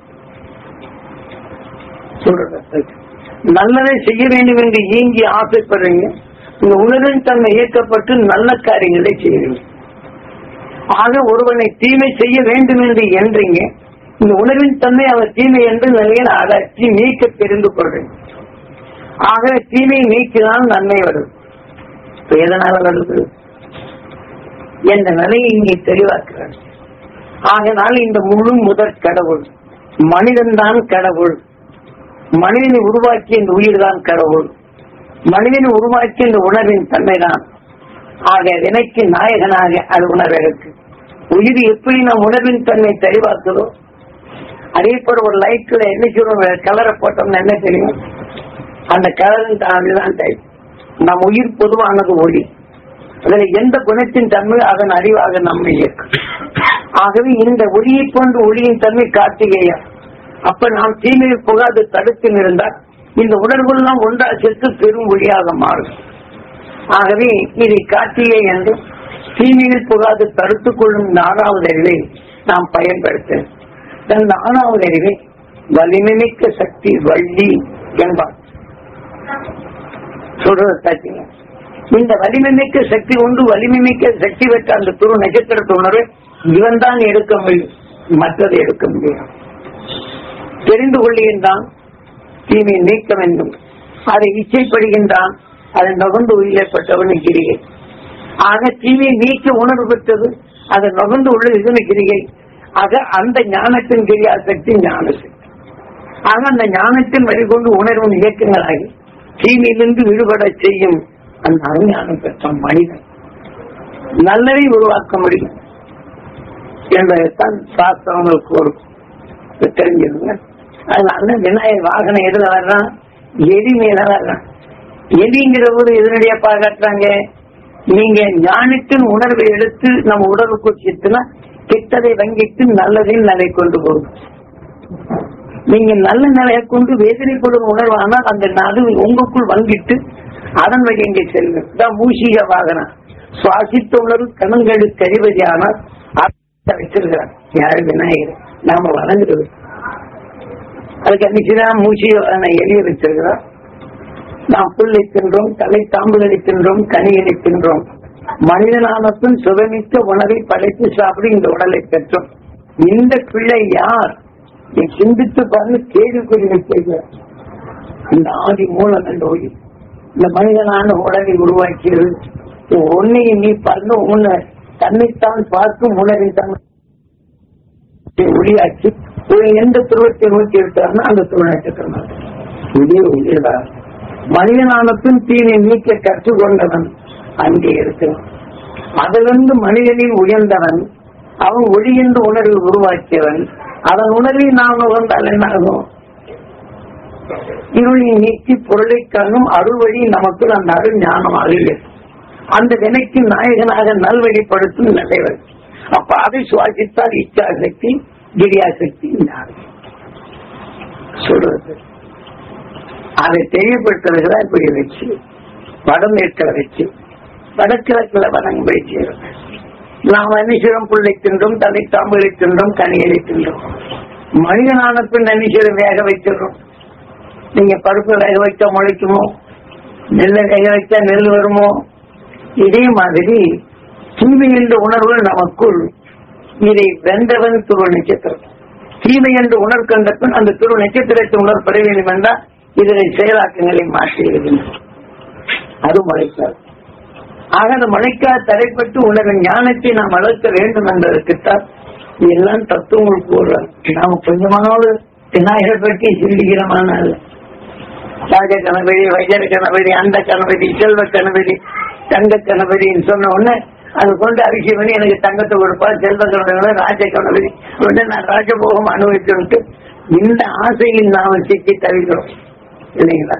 சொல்றது நல்லதை செய்ய வேண்டும் என்று இயங்கி ஆசைப்படுறீங்க இந்த உணர்வின் தன்மை இயக்கப்பட்டு நல்ல காரியங்களை செய்வீங்க ஆக ஒருவனை தீமை செய்ய வேண்டும் என்று என்றீங்க இந்த உணர்வின் தன்மை அவர் தீமை என்று நிலையில் அடக்கி நீக்க தெரிந்து கொள்றேன் ஆக தீமை நீக்கினால் நன்மை வருது இப்ப எதனால வருது என்ற நிலையை இங்கே தெளிவாக்குறார் ஆகையினால் இந்த முழு முதற் கடவுள் மனிதன்தான் கடவுள் மனிதனை உருவாக்கிய இந்த உயிர் தான் கடவுள் மனிதனை உருவாக்கிய இந்த உணர்வின் தன்மைதான் ஆக வினைக்கு நாயகனாக அது உணர்வெடுக்கு உயிர் எப்படி நாம் உணர்வின் தன்மை தெளிவாக்குதோ அதே போல ஒரு லைட்ல என்ன சொல்லுவோம் கலரை போட்டோம்னா என்ன தெரியும் அந்த கலரின் தான் டைப் நம் உயிர் பொதுவானது ஒளி அதில் எந்த குணத்தின் தன்மை அதன் அறிவாக நம்மை இயக்கும் ஆகவே இந்த ஒளியை போன்ற ஒளியின் தன்மை கார்த்திகேயம் அப்ப நாம் தீமையை புகாது தடுத்து இருந்தால் இந்த உணர்வுலாம் ஒன்றா சேர்த்து பெரும் ஒளியாக மாறும் ஆகவே இதை கார்த்திகை என்று தீமையில் புகாது தடுத்துக் கொள்ளும் இந்த ஆறாவது அறிவை நாம் பயன்படுத்த இந்த ஆறாவது அறிவை வலிமைமிக்க சக்தி வள்ளி என்பார் சொல்றது பார்த்தீங்க இந்த வலிமை மிக்க சக்தி உண்டு வலிமை மிக்க சக்தி பெற்ற அந்த துரு நட்சத்திரத்தை உணர்வு இவன் தான் எடுக்க முடியும் மற்றதை எடுக்க முடியும் தெரிந்து கொள்கின்றான் தீமை நீக்க வேண்டும் அதை இச்சைப்படுகின்றான் அதை நுகர்ந்து உயிரிழப்பட்டவன் கிரிகை ஆக தீமையை நீக்க உணர்வு பெற்றது அதை நுகர்ந்து உள்ள இதன கிரிகை ஆக அந்த ஞானத்தின் கிரியா சக்தி ஞான சக்தி ஆக அந்த ஞானத்தின் வழிகொண்டு உணர்வின் இயக்கங்களாகி தீமையிலிருந்து விடுபட செய்யும் அந்த அஞ்ஞானம் பெற்ற மனிதன் நல்லதை உருவாக்க முடியும் என்பதைத்தான் சாஸ்திரங்களுக்கு ஒரு தெரிஞ்சிருங்க அதனால விநாயகர் வாகனம் எதுல வர்றான் எலி மேல வர்றான் எலிங்கிற ஒரு இதனுடைய பாராட்டுறாங்க நீங்க ஞானத்தின் உணர்வை எடுத்து நம்ம உடலுக்குள் சேர்த்துனா கெட்டதை வங்கிட்டு நல்லதையும் நடை கொண்டு போகும் நீங்க நல்ல நிலையை கொண்டு வேதனைப்படும் உணர்வானால் அந்த நடு உங்களுக்குள் வங்கிட்டு அதன் வழி எங்கே செல்லும் இதான் மூஷிக வாகனம் சுவாசித்த உணர்வு கணங்களுக்கு அறிவதியானால் அதை வச்சிருக்கிறார் யாரு விநாயகர் நாம வணங்குறது அதுக்கு அன்னைக்குதான் மூஷிக வாகனம் எளிய வச்சிருக்கிறோம் நாம் புல்லை தின்றோம் தலை தாம்புகளை தின்றோம் கனிகளை தின்றோம் மனிதனானத்தும் சுதமிக்க உணவை படைத்து சாப்பிடு இந்த உடலை பெற்றோம் இந்த பிள்ளை யார் நீ சிந்தித்து பாருங்க கேள்விக்குறி வைக்கிறார் இந்த ஆதி மூலம் என்ற ஒளி இந்த மனிதனான உடலை உருவாக்கியது உன்னையும் நீ பாருங்க உன்னை தன்னைத்தான் பார்க்கும் உணவை தான் ஒளியாக்கி ஒரு எந்த துருவத்தை நோக்கி இருக்கிறார்னா அந்த துருவ நட்சத்திரம் இதே ஒளியதான் மனிதனானத்தும் தீனை நீக்க கற்றுக்கொண்டவன் அங்கே இருக்கிறான் அதிலிருந்து மனிதனில் உயர்ந்தவன் அவன் ஒளி என்று உணர்வு உருவாக்கியவன் அதன் உணர்வை நாம் உணர்ந்தால் என்ன ஆகும் இருளை நீக்கி பொருளை காணும் அருள் வழி நமக்கு அந்த அருள் ஞானமாக இருக்கும் அந்த வினைக்கு நாயகனாக நல்வழிப்படுத்தும் நிலைவர் அப்ப அதை சுவாசித்தால் இச்சா சக்தி கிரியா சக்தி ஞானம் சொல்றது அதை தெரியப்படுத்துறதுதான் இப்படி வச்சு வடமேற்கில வச்சு வடகிழக்குல வணங்கும்படி செய்யறது நாம் அனிசிரம் புள்ளை தின்றோம் தலை தாம்புகளை தின்றோம் கனிகளை தின்றோம் மனிதனான பின் அனிசிரம் வேக வைக்கிறோம் நீங்க பருப்பு வேக வைச்சா முளைக்குமோ நெல்லை வேக வைச்சா நெல் வருமோ இதே மாதிரி தீமை என்ற உணர்வு நமக்குள் இதை வென்றவன் துருவ நட்சத்திரம் தீமை என்று உணர் கண்ட பின் அந்த துருவ நட்சத்திரத்தை உணர் பெற வேண்டும் என்றால் இதனை செயலாக்கங்களை மாற்றி இருக்கின்றன அது முளைக்காது ஆக அந்த மழைக்கா தடைப்பட்டு உணர்வு ஞானத்தை நாம் வளர்க்க வேண்டும் என்பதற்குத்தான் எல்லாம் தத்துவங்கள் கூறுறாங்க நாம கொஞ்சமாவது விநாயகர் பற்றி சிந்திக்கிறமான ராஜ கணபதி வைஜர கணபதி அந்த கணபதி செல்வ கணபதி தங்க கணபதின்னு சொன்ன உடனே அது கொண்டு அரிசி பண்ணி எனக்கு தங்கத்தை கொடுப்பா செல்வ கணபதி ராஜ கணபதி உடனே நான் ராஜபோகம் அனுபவிச்சுட்டு இந்த ஆசையில் நாம சிக்கி தவிக்கிறோம் இல்லைங்களா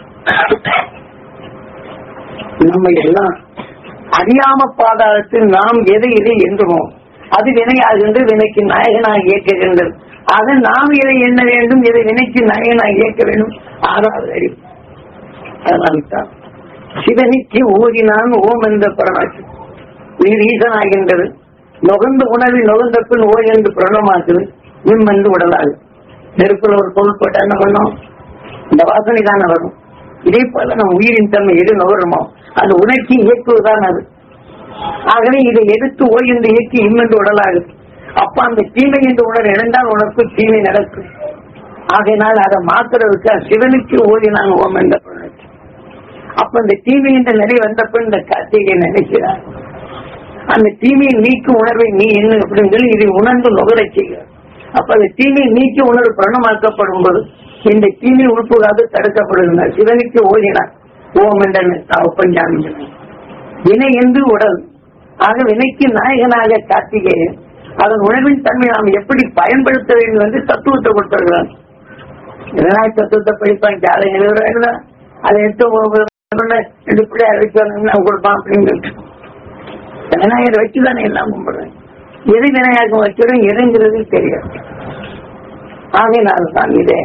நம்ம எல்லாம் அறியாம பாதாளத்தில் நாம் எதை எதை என்றுமோ அது வினையாகின்ற வினைக்கு நாயகனாக இயக்குகின்றது ஆக நாம் எதை எண்ண வேண்டும் எதை வினைக்கு நாயகனாக இயக்க வேண்டும் ஆறாவது அறிவு அதனால்தான் சிவனிக்கு ஓதினான் ஓம் என்ற பரமாற்று நீர் ஈசனாகின்றது நுகர்ந்த உணவில் நுகர்ந்த பின் ஓ என்று பிரணமாக்குது நிம் என்று உடலாது நெருப்புல ஒரு பொருள் போட்டா என்ன பண்ணோம் இந்த வாசனை தானே வரும் இதே போல நம்ம உயிரின் தன்மை எது நுகருமோ அந்த உணர்ச்சி இயக்குவதுதான் அது ஆகவே இதை எடுத்து ஓய் என்று இயக்கி இம்மென்று உடலாகுது அப்ப அந்த தீமை என்று உணர் இழந்தால் உனக்கு தீமை நடக்கும் ஆகையினால் அதை மாத்துறதுக்கு சிவனுக்கு ஓதினான் ஓம் என்ற உணர்ச்சி அப்ப இந்த தீமை என்ற நிலை வந்தப்ப இந்த கார்த்திகை நினைக்கிறார் அந்த தீமையை நீக்கும் உணர்வை நீ என்ன அப்படின்னு சொல்லி இதை உணர்ந்து நுகரச் செய்கிறார் அப்ப அந்த தீமையை நீக்கி உணர்வு பிரணமாக்கப்படும் போது இந்த தீமை உறுப்புகாது தடுக்கப்படுகின்றன சிவனுக்கு ஓதினார் ஓம் என்ற ஒப்பஞ்சாமி வினை என்று உடல் ஆக வினைக்கு நாயகனாக கார்த்திகேயன் அதன் உணர்வின் தன்மை நாம் எப்படி பயன்படுத்த வேண்டும் என்று தத்துவத்தை கொடுத்திருக்கிறான் விநாயக தத்துவத்தை படிப்பான் ஜாலை எழுதுறாங்க அதை எடுத்து ரெண்டு பிள்ளையார் வச்சு கொடுப்பான் அப்படின்னு விநாயகர் வச்சுதானே எல்லாம் கும்பிடுறேன் எது விநாயகம் வைக்கிறோம் எதுங்கிறது தெரியாது ஆகையினால்தான் இதே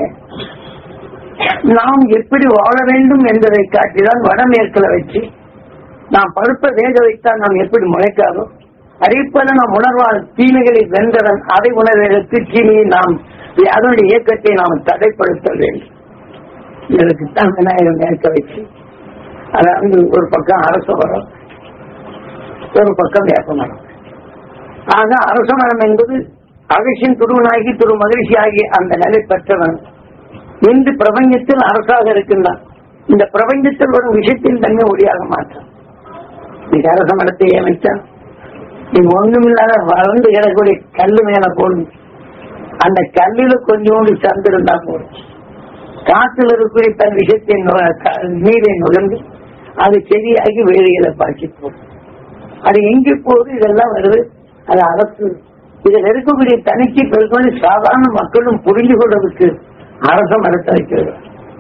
நாம் எப்படி வாழ வேண்டும் என்பதை காட்டிதான் வடமேற்குல வச்சு நாம் பருப்பை வேக வைத்தால் நாம் எப்படி முளைக்காதோ அதே போல நாம் உணர்வால் தீமைகளை வென்றவன் அதை உணர்வதற்கு தீமையை நாம் அதனுடைய இயக்கத்தை நாம் தடைப்படுத்த வேண்டும் இதற்குத்தான் விநாயகர் மேற்க வச்சு அதாவது ஒரு பக்கம் அரச மரம் ஒரு பக்கம் வேப்ப மரம் ஆக அரச மரம் என்பது அகசின் துருவனாகி துரு மகிழ்ச்சி ஆகிய அந்த நிலை பெற்றவன் இன்று பிரபஞ்சத்தில் அரசாக இருக்கின்றான் இந்த பிரபஞ்சத்தில் வரும் விஷயத்தின் தன்மை ஒளியாக மாற்றான் நீங்க அரச மரத்தை ஏன் வச்சான் நீங்க ஒண்ணுமில்லாத வளர்ந்து கிடக்கூடிய கல்லு மேல போடணும் அந்த கல்லில கொஞ்சோண்டு சந்து இருந்தா போதும் காற்றுல இருக்கக்கூடிய தன் விஷயத்தை நுக- க- நீரை நுகர்ந்து அது செடியாகி வேலைகளை பாய்ச்சி போகும் அது எங்கே போகுது இதெல்லாம் வருது அது அரசு இதில் இருக்கக்கூடிய தனிச்சு பெருக்கொண்டு சாதாரண மக்களும் புரிஞ்சு கொள்றதுக்கு அரச மரத்தை வைக்கிறது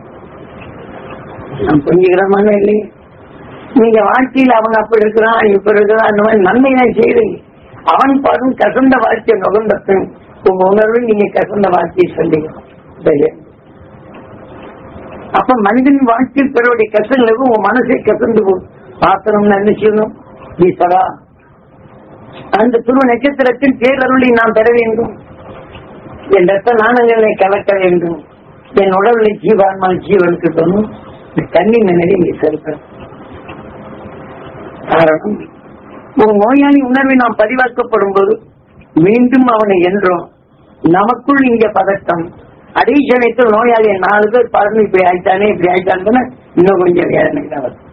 நான் புரிஞ்சுக்கிறமான இல்லையே நீங்க வாழ்க்கையில் அவன் அப்படி இருக்கிறான் இப்ப இருக்கிறான் அந்த மாதிரி நன்மை தான் செய்றீங்க அவன் பாடும் கசந்த வாழ்க்கையை நுகர்ந்த பின் உங்க உணர்வை நீங்க கசந்த வாழ்க்கையை சொல்லுங்க தைரியம். அப்ப மனிதன் வாழ்க்கையில் பெறவுடைய கஷ்டங்களுக்கு உன் மனசை கசந்து போகும் பாத்திரம்னு என்ன செய்யணும் ஈஸ்வரா அந்த துருவ நட்சத்திரத்தின் பேரருளை நாம் பெற வேண்டும் என் ரத்த நாணங்களை கலக்க வேண்டும் என் உடலில் ஜீவான்மா ஜீவனுக்கு தோணும் கண்ணின் நினைவை இங்கே செலுத்தணும் காரணம் ஒரு நோயாளி உணர்வை நாம் பதிவாக்கப்படும் போது மீண்டும் அவனை என்றோம் நமக்குள் இங்க பதட்டம் அதே சமயத்தில் நோயாளி நாலு பேர் பறந்து இப்படி ஆயிட்டானே இப்படி ஆயிட்டான்னு இன்னும் கொஞ்சம் வேதனை தான் வரும்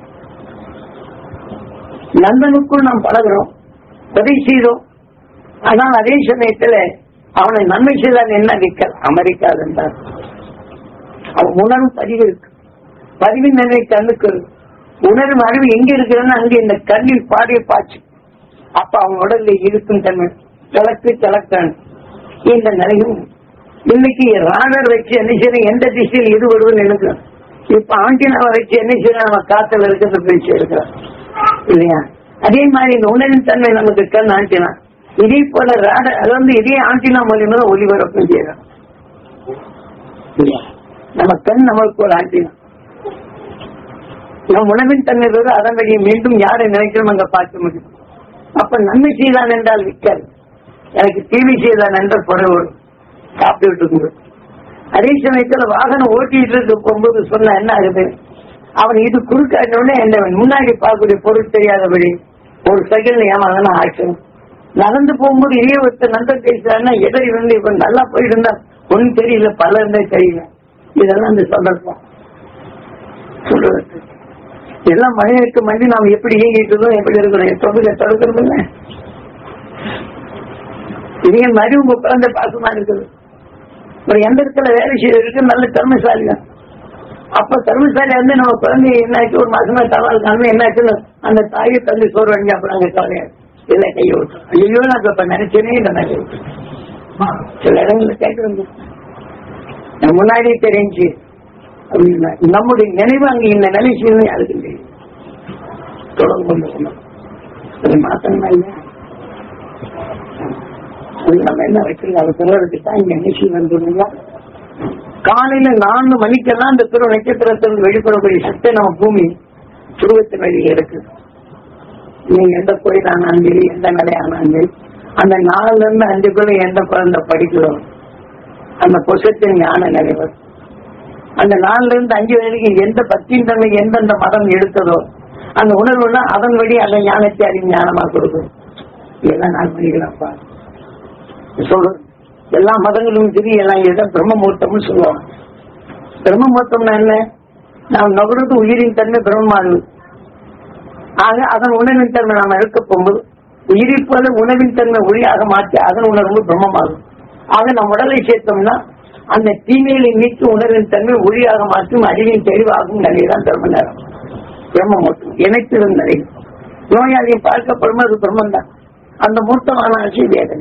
நண்பனுக்குள் நாம் பழகிறோம் உதவி செய்தோம் ஆனால் அதே சமயத்துல அவனை நன்மை செய்தால் என்ன விக்கல் அமெரிக்கா இருந்தார் அவன் உணர்வு பதிவு இருக்கு பதிவின் நிலை கண்ணுக்கு இருக்கு. உணர்வு அறிவு எங்க இருக்குதுன்னு அங்க இந்த கண்ணில் பாடிய பாய்ச்சு அப்ப அவன் உடல்ல இருக்கும் தன்மை கிழக்கு கிழக்கான் இந்த நிலையும் இன்னைக்கு ராடர் வச்சு என்ன செய்யணும் எந்த திசையில் எது வருவதுன்னு எடுக்கிறோம் இப்ப ஆண்டினாவை வச்சு என்ன செய்யணும் நம்ம காத்துல இருக்கிறத பிரிச்சு எடுக்கிறோம் இல்லையா அதே மாதிரி இந்த உணர்வின் தன்மை நமக்கு கண் ஆண்டினா இதே போல ராடர் அது வந்து இதே ஆண்டினா மூலியமா தான் ஒளிபரப்பும் செய்யறோம் இல்லையா? நம்ம கண் நம்மளுக்கு ஒரு ஆண்டினா நம் உணவின் தன்மை வேறு அதன் வழியை மீண்டும் யாரை நினைக்கிறோம் அங்க பார்க்க முடியும் அப்ப நன்மை செய்தான் என்றால் விற்காது எனக்கு தீமை செய்தான் என்ற பொருள் வரும் சாப்பிட்டு இருக்கும்போது அதே சமயத்துல வாகனம் ஓட்டிட்டு இருக்க போகும்போது சொன்ன என்ன ஆகுது அவன் இது குறுக்காட்டோடனே என்ன முன்னாடி பார்க்கக்கூடிய பொருள் தெரியாதபடி ஒரு செகண்ட்ல ஏமாதான ஆக்ஷன் நடந்து போகும்போது இதே ஒருத்தர் நண்பர் பேசுறாருன்னா எதிரி வந்து இப்ப நல்லா போயிட்டு இருந்தா ஒன்னும் தெரியல பல இருந்தே தெரியல இதெல்லாம் இந்த சந்தர்ப்பம் சொல்றது எல்லாம் மனிதனுக்கு மண்டி நாம் எப்படி இயங்கிட்டு இருக்கோம் எப்படி இருக்கிறோம் தொகுதியை தடுக்கிறது இல்லை இது என் அறிவு உங்க குழந்தை பாசமா இருக்குது ஒரு எந்த இடத்துல வேலை செய்யறதுக்கு நல்ல திறமைசாலி தான் அப்ப திறமைசாலி வந்து நம்ம குழந்தை என்னாச்சு ஒரு மாசமா தவால் காரணம் என்னாச்சுன்னு அந்த தாயை தந்தை சோறு வாங்கி அப்புறம் அங்க கவலையா இல்லை கையை விட்டோம் ஐயோ நான் இப்ப நினைச்சேனே இல்லை நான் கையை விட்டேன். சில இடங்கள்ல கேட்கறது நான் முன்னாடியே தெரிஞ்சு அப்படின்னா நம்முடைய நினைவு அங்க இந்த நிலை செய்யணும் அதுக்கு தெரியும் தொடர்பு கொண்டு போகணும். அது மாத்தணுமா இல்லையா அது நம்ம என்ன வச்சிருக்கோம் அதை சொல்றதுக்கு தான் இங்க நிகழ்ச்சி வந்துருங்களா காலையில நான்கு மணிக்கெல்லாம் இந்த துருவ நட்சத்திரத்தில் வெளிப்படக்கூடிய சக்தி நம்ம பூமி துருவத்தின் வழியில் இருக்கு நீங்க எந்த கோயில் ஆனாலும் சரி எந்த நிலை ஆனாலும் சரி அந்த நாலுல இருந்து அஞ்சுக்குள்ள எந்த குழந்தை படிக்கிறோம் அந்த பொசத்தின் ஞான நிலை வரும் அந்த நாலுல இருந்து அஞ்சு வரைக்கும் எந்த பக்தியின் தன்மை எந்தெந்த மதம் எடுத்ததோ அந்த உணர்வுனா அதன் வழி அந்த ஞானத்தை அறிவு ஞானமா கொடுக்கும் இதெல்லாம் நான் பண்ணிக்கலாம்ப்பா சொல்றேன் எல்லா மதங்களும் சரி எல்லாம் இடம் பிரம்மமூர்த்தம்னு சொல்லுவாங்க பிரம்மமூர்த்தம்னா என்ன நாம் நுகர்றது உயிரின் தன்மை பிரம்மமாகுது ஆக அதன் உணவின் தன்மை நாம் எடுக்க போகும்போது உயிரை போல உணவின் தன்மை ஒளியாக மாற்றி அதன் உணர்வு பிரம்மமாகும் ஆக நம் உடலை சேர்த்தோம்னா அந்த தீமையை நீக்கி உணர்வின் தன்மை ஒளியாக மாற்றும் அறிவின் தெளிவாகும் நிலைதான் பிரம்ம நேரம் பிரம்மமூர்த்தம் இணைத்திருந்த நிலை நோயாளியை பார்க்கப்படும் அது பிரம்மம் தான் அந்த மூர்த்தமான ஆட்சி வேதனை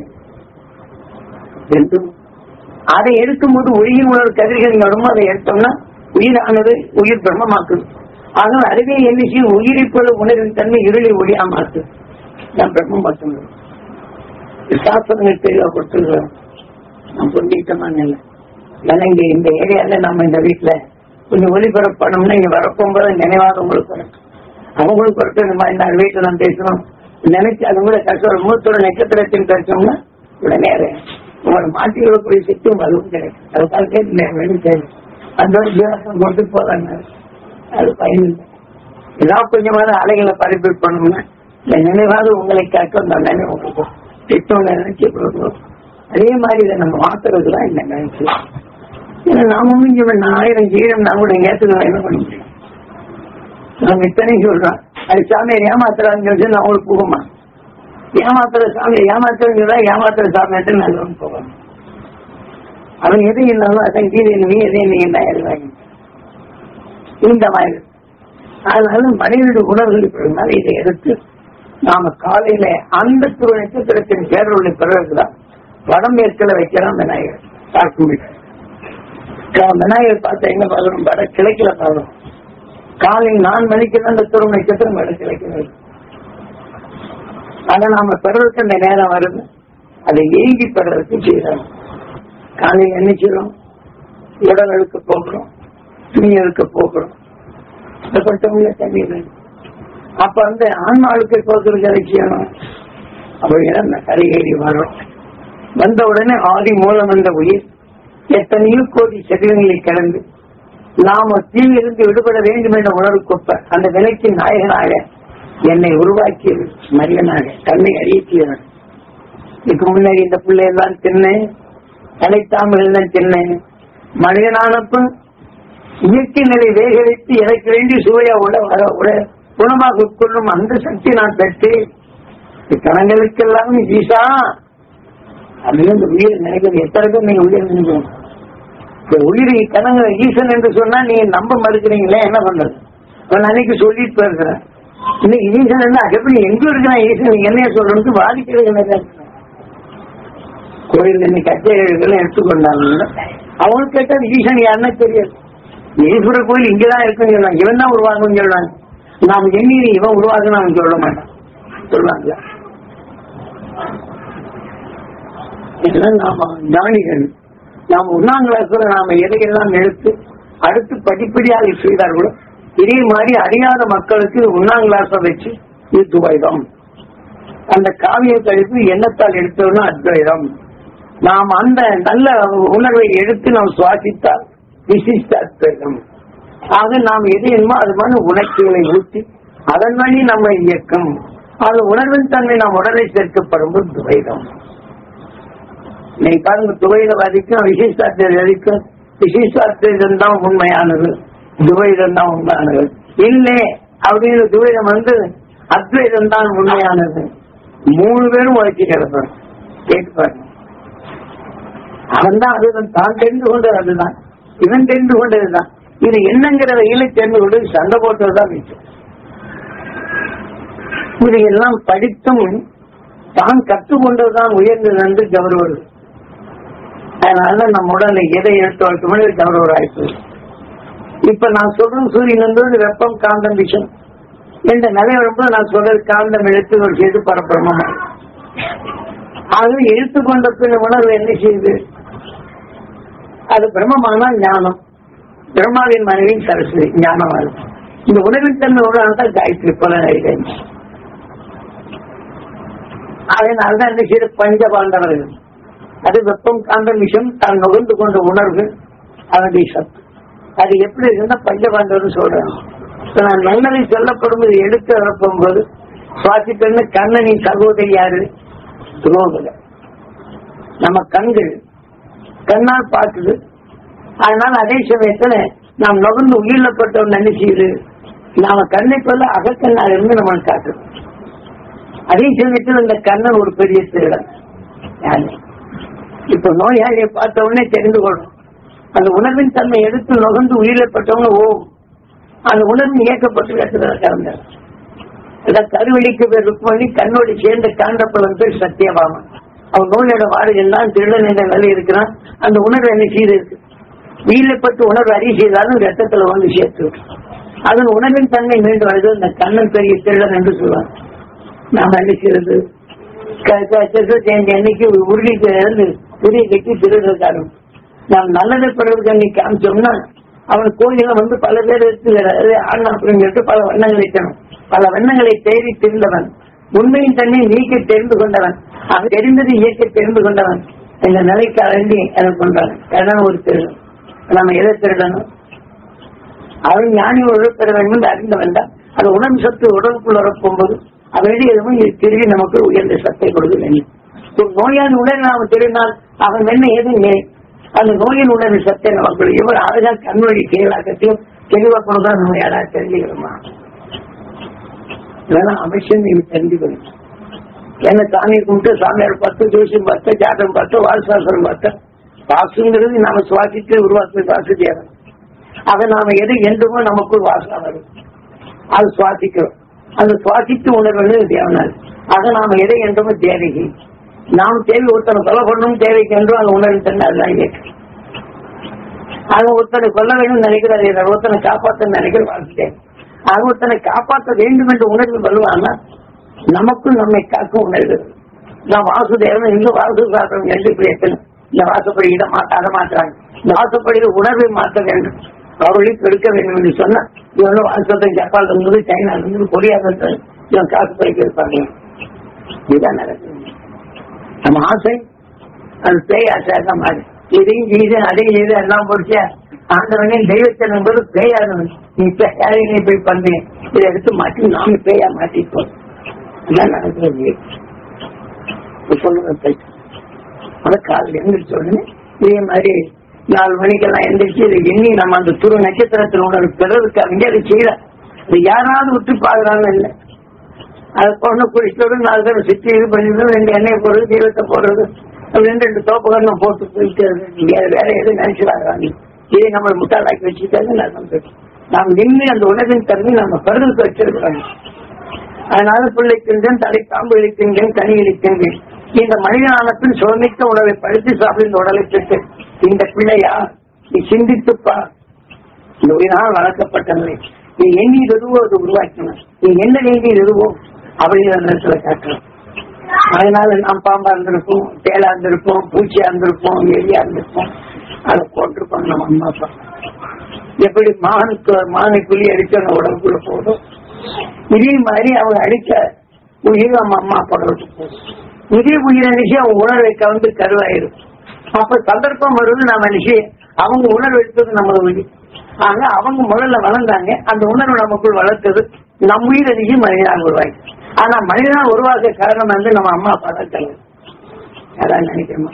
என்றும் அதை எடுக்கும்போது ஒளியின் உணர்வு கதிர்கள் நடுமோ அதை எடுத்தோம்னா உயிரானது உயிர் பிரம்மமாக்குது ஆனால் அறிவை எண்ணிக்கை உயிரை போல உணர்வின் தன்மை இருளை ஒளியா மாற்று நான் பிரம்மம் பார்க்கணும் சாஸ்திரங்கள் தெளிவா கொடுத்துருக்கிறோம் நான் புரிஞ்சுக்கிட்டோமா இல்லை ஏன்னா இங்க இந்த ஏரியால நம்ம இந்த வீட்டுல கொஞ்சம் ஒளிபரப்பணும்னா இங்க வரப்போகும்போது நினைவாக உங்களுக்கு வரும் அவங்களுக்கு ஒருத்தர் இந்த மாதிரி நான் வீட்டுல நான் பேசணும் நினைச்சு அது கூட கஷ்டம் மூத்தோட நட்சத்திரத்தின் பேசணும்னா உடனே அதை உங்களை மாற்றி விடக்கூடிய சக்தியும் அதுவும் கிடைக்கும் அதுக்காக கேட்டு வேணும் தேவை அந்த ஒரு விவசாயம் கொண்டு போறாங்க அது பயனில்லை ஏதாவது கொஞ்சமான அலைகளை பரப்பி பண்ணோம்னா இந்த நினைவாக உங்களை காக்க அந்த நினைவு உங்களுக்கு திட்டம் நினைச்சு கொடுக்கணும் அதே மாதிரி இதை நம்ம மாத்துறது தான் இந்த நினைச்சு ஏன்னா நாம முடிஞ்ச நான் ஆயிரம் ஜீரம் நான் கூட ஏற்றுக்கலாம் என்ன பண்ண முடியும் நாங்க இத்தனை சொல்றோம் அது சாமியை ஏமாத்துறாங்கன்னு சொல்லி நான் உங்களுக்கு போகுமா ஏமாத்துற சாமி ஏமாத்துறா ஏமாத்துற சாமி நல்லவன் போகணும் அவன் எது இருந்தாலும் அதான் கீழே நீ எதை நீங்க தான் எழுதாங்க இந்த மாதிரி அதனால மனிதனுடைய உணர்வுகள் இருக்கிறதுனால இதை எடுத்து நாம காலையில அந்த துரு நட்சத்திரத்தின் பேரொழி பிறகுதான் வடமேற்குல வைக்கிறோம் விநாயகர் பார்க்க முடியும் விநாயகர் பார்த்தா எங்க பார்க்கணும் வட கிழக்கில பார்க்கணும் காலை நாலு மணிக்கு தான் அந்த துரு நட்சத்திரம் வட கிழக்கில இருக்கு அதை நாம பெறறதுக்கு அந்த நேரம் வருது அதை ஏங்கி பெறறதுக்கு செய்யறோம் காலையில் என்ன செய்யறோம் உடல் அழுக்க போகிறோம் துணி அழுக்க போகிறோம் பட்டவங்கள தண்ணீர் வேணும். அப்ப அந்த ஆன்மா அழுக்கை போக்குறதுக்கு அதை செய்யணும் அப்படிங்கிற அந்த கரிகேடி வரும் வந்த உடனே ஆதி மூலம் வந்த உயிர் எத்தனையோ கோடி சரீரங்களை கடந்து நாம தீவிலிருந்து விடுபட வேண்டும் என்ற உணர்வு கொப்ப அந்த விலைக்கு நாயகனாக என்னை உருவாக்கியது மனிதனாக தன்னை அறியத்தியவன் இதுக்கு முன்னாடி இந்த பிள்ளை எல்லாம் தின்னேன் தலைத்தாமல் எல்லாம் தின்னேன் மனிதனானப்ப இயற்கை நிலை வேக வைத்து எனக்கு வேண்டி சுவையா உட வர உட குணமாக உட்கொள்ளும் அந்த சக்தி நான் பெற்று கணங்களுக்கெல்லாம் ஈசா அப்படின்னு இந்த உயிர் நினைக்கிறது எத்தனை பேர் நீங்க உயிர் நினைக்கணும் இந்த உயிர் கணங்க ஈசன் என்று சொன்னா நீங்க நம்ப மறுக்கிறீங்களே என்ன பண்றது நான் அன்னைக்கு சொல்லிட்டு போயிருக்கிறேன் இன்னைக்கு ஈசன் என்ன எப்படி எங்க இருக்கிறான் ஈசன் நீங்க என்ன சொல்றது வாதிக்கிறது என்ன கோயில் இன்னைக்கு கச்சேரிகள் எடுத்துக்கொண்டாங்க அவனுக்கு கேட்டால் ஈசன் யாருன்னா தெரியாது ஈஸ்வரர் கோயில் இங்கதான் இருக்குன்னு சொல்லுவாங்க இவன் தான் உருவாகும்னு சொல்லுவாங்க நாம் எண்ணி இவன் உருவாகுன்னு அவன் சொல்ல மாட்டான் சொல்லுவாங்க இதெல்லாம் நாம ஞானிகள் நாம் உண்ணாங்களாசுல நாம எதையெல்லாம் எடுத்து அடுத்து படிப்படியாக செய்தார்களோ இதே மாதிரி அறியாத மக்களுக்கு உண்ணாங்களாசம் வச்சு இது துவைதம் அந்த காவிய கழிப்பு எண்ணத்தால் எடுத்தோம்னா அத்வைதம் நாம் அந்த நல்ல உணர்வை எடுத்து நாம் சுவாசித்தால் விசிஷ்ட அத்வைதம் ஆக நாம் எது என்னமோ அது மாதிரி உணர்ச்சிகளை ஊற்றி அதன் வழி நம்ம இயக்கம் அது உணர்வின் தன்மை நாம் உடலை சேர்க்கப்படும் போது துவைதம் நீங்க பாருங்க துவைதவாதிக்கும் விசிஷ்டாத்வைதிக்கும் விசிஷ்டாத்வைதம் தான் உண்மையானது துவைதம் தான் உண்மையானது இல்லை அப்படின்னு துவைதம் வந்து அத்வைதம் தான் உண்மையானது மூணு பேரும் உழைச்சி கிடப்பான் கேட்டு பாருங்க அவன் தான் அதுதான் தான் தெரிந்து கொண்டது அதுதான் இவன் தெரிந்து கொண்டதுதான் இது என்னங்கிற வகையில தெரிந்து கொண்டு சண்டை போட்டதுதான் மிச்சம் இதையெல்லாம் படித்தும் தான் கற்றுக்கொண்டதுதான் உயர்ந்தது என்று கௌரவர் அதனால நம்ம உடலை எதை எடுத்து வைக்கும் கௌரவர் ஆயிடுச்சு இப்ப நான் சொல்றேன் சூரியன் என்பது வெப்பம் காந்தம் விஷம் என்ற நிலை வரும்போது நான் சொல்றது காந்தம் எழுத்து ஒரு செய்து பரப்பிரமம் ஆகவே எழுத்து கொண்ட பின் உணர்வு என்ன செய்யுது அது பிரம்மமானால் ஞானம் பிரம்மாவின் மனைவியின் சரஸ்வதி ஞானமா இருக்கு இந்த உணர்வின் தன்மை உணர்வு காயத்ரி போல நினைக்கிறேன் அதனால்தான் என்ன செய்த பஞ்ச பாண்டவர்கள் அது வெப்பம் காந்தம் விஷம் தான் நுகர்ந்து கொண்ட உணர்வு அதனுடைய சத்து அது எப்படி இருக்குன்னா பஞ்ச பாண்டவர் சொல்றாங்க இப்ப நான் நல்லதை சொல்லப்படும் இது எடுத்து வரப்பும் போது சுவாசித்தன்னு கண்ணனின் சகோதரி யாரு துரோகல நம்ம கண்கள் கண்ணால் பார்க்குது அதனால அதே சமயத்துல நாம் நுகர்ந்து உயிரிழப்பட்டவன் நினைச்சது நாம கண்ணை போல அகக்கண்ணால் இருந்து நம்ம காட்டுறோம் அதே சமயத்தில் இந்த கண்ணன் ஒரு பெரிய திருடன் யாரு? இப்ப நோயாளியை பார்த்த உடனே தெரிந்து கொள்ளும் அந்த உணர்வின் தன்மை எடுத்து நுகர்ந்து உயிரிழப்பட்டவங்க ஓ அந்த உணர்வு இயக்கப்பட்டு கறந்தார் அதான் கருவெளிக்கு பேர் ருக்மணி கண்ணோடு சேர்ந்த காண்டப்பழம் பேர் சத்தியபாமன் அவன் நோயோட வாடுகள்லாம் திருடன் என்ற நிலை இருக்கிறான் அந்த உணர்வு என்ன செய்து இருக்கு வீழப்பட்டு உணர்வு அறி செய்தாலும் ரத்தத்துல வந்து சேர்த்து விட்டு. அதன் உணர்வின் தன்மை மீண்டும் வருது அந்த கண்ணன் பெரிய திருடன் என்று சொல்லுவாங்க நாம என்ன செய்யறது க- க- கிருஷ்ண ஜெயந்தி அன்னைக்கு உருளிக்கு இருந்து புதிய கட்டி திருடுறதுக்காரு நாம் நல்லதை பெறுவதற்கு அன்னைக்கு காமிச்சோம்னா அவன் கோயில வந்து பல பேர் எடுத்து ஆண் அப்படின்னு சொல்லிட்டு பல வண்ணங்கள் வைக்கணும் பல வண்ணங்களை தேடி தெரிந்தவன் உண்மையின் தன்னை நீக்க தெரிந்து கொண்டவன் அவன் தெரிந்தது இயக்க தெரிந்து கொண்டவன் இந்த நிலைக்கு அழகி எனக்கு கொண்டான் கடன் ஒரு திருடன் நம்ம எதை திருடணும் அவன் ஞானி ஒரு பெற வேண்டும் என்று அறிந்தவன் தான் அது உடம்பு சத்து உடலுக்குள் வரப்போகும்போது அவரடி எதுவும் இது திரும்பி நமக்கு உயர்ந்த சத்தை கொடுக்க வேண்டும் ஒரு நோயாளி உடனே நாம் திருடினால் அவன் என்ன எதுவும் இல்லை அந்த நோயின் உடனே சத்தை நமக்கு எவ்வளவு அழகா கண்வழி செயலாக்கத்தையும் தெளிவா கொண்டுதான் நம்ம யாராவது தெரிஞ்சுக்கிறோமா இதெல்லாம் அவசியம் நீங்க தெரிஞ்சுக்கணும் என்ன சாமியை கும்பிட்டு சாமியார் பார்த்து ஜோசியம் பார்த்து ஜாதகம் பார்த்து வாசுவாசனம் பார்த்து வாசுங்கிறது நாம சுவாசித்து உருவாக்குற வாசு தேவன் அதை நாம எது என்றுமோ நமக்குள் வாசனை வரும் அது சுவாசிக்கிறோம் அந்த சுவாசித்து உணர்வு தேவனால் ஆக நாம எதை என்றுமோ தேவைக்கு நாம் தேவை ஒருத்தனை கொலை பண்ணணும் தேவைக்கு என்றும் அந்த உணர்வு தன்னை அதுதான் இயக்கம் அது ஒருத்தனை கொல்ல வேண்டும் நினைக்கிறார் ஒருத்தனை காப்பாற்ற நினைக்கிற வாழ்க்கை அது ஒருத்தனை காப்பாற்ற வேண்டும் என்ற உணர்வு வலுவானா நமக்குள் நம்மை காக்கும் உணர்வு நாம் வாசுதேவன் இங்கு வாசுதாசம் என்று பேசணும் இந்த வாசப்படி இதை மாத்த அதை மாத்துறாங்க இந்த வாசப்படியில் உணர்வை மாற்ற வேண்டும் அவர்களை பெருக்க வேண்டும் என்று சொன்னா இவங்க வாசத்தை ஜப்பால் இருந்தது சைனா இருந்தது கொரியா இருந்தது இவன் காசு பறிக்க இருப்பாங்க இதுதான் நடக்குது நம்ம ஆசை அது பேய் ஆசை தான் மாறி இதையும் செய்து அதையும் செய்து எல்லாம் போச்சு ஆண்டவனே தெய்வத்தை நம்பது பேயானவன் நீ பேயாரி நீ போய் பண்ணேன் இதை எடுத்து மாட்டி நாம பேயா மாட்டிப்போம் அதான் நடக்கிறது சொல்லுங்க அதை காலையில் எந்திரிச்ச உடனே இதே மாதிரி நாலு மணிக்கெல்லாம் எந்திரிச்சு இதை எண்ணி நம்ம அந்த துரு நட்சத்திரத்தில் உணர்வு பெறதுக்காக அதை செய்யல இது யாராவது விட்டு பாக்குறாங்க இல்லை அது பொண்ணு குடிச்சோடு நாலு தடவை சுற்றி இது பண்ணிடுறது ரெண்டு எண்ணெய் போடுறது தீரத்தை போடுறது அப்படின்னு ரெண்டு தோப்புகரணம் போட்டு போயிட்டு நீங்க வேற எதுவும் நினைச்சுடாங்க இதை நம்ம முட்டாளாக்கி வச்சுட்டாங்க நான் நம்புறேன். நாம் நின்று அந்த உணவின் தன்மை நம்ம கருதுக்கு வச்சிருக்கிறோம் அதனால பிள்ளைக்கின்றேன் தலை காம்பு இழிக்கின்றேன் கனி இழிக்கின்றேன் இந்த மனிதனானத்தின் சுதமிக்க உணவை படுத்து சாப்பிட்டு உடலை பெற்று இந்த பிள்ளையா நீ சிந்தித்துப்பா இந்த உயிரால் வளர்க்கப்பட்டவரை நீ எண்ணி எதுவோ அது உருவாக்கணும் நீ என்ன வேண்டி எதுவோ அப்படிங்கிற நேரத்துல காட்டணும் அதனால நாம் பாம்பா இருந்திருப்போம் தேலா இருந்திருப்போம் பூச்சியா இருந்திருப்போம் எலியா இருந்திருப்போம் அதை போட்டிருப்போம் நம்ம அம்மா அப்பா எப்படி மானுக்கு மானை புலி அடிச்சவங்க உடம்புக்குள்ள போதும் இதே மாதிரி அவங்க அடிச்ச உயிர் நம்ம அம்மா அப்பா உடம்புக்கு போகும் இதே உயிரை நிச்சயம் அவங்க உணர்வை கலந்து கருவாயிரும் அப்ப சந்தர்ப்பம் வருது நம்ம நிச்சயம் அவங்க உணர்வு எடுத்தது நம்ம உயிர் ஆனா அவங்க முதல்ல வளர்ந்தாங்க அந்த உணர்வு நமக்குள் வளர்த்தது நம் உயிர் நிச்சயம் மனிதனாக உருவாக்கி ஆனா மனிதனா உருவாக்க காரணம் வந்து நம்ம அம்மா அப்பா தான் தலைவர் அதான் நினைக்கிறோமா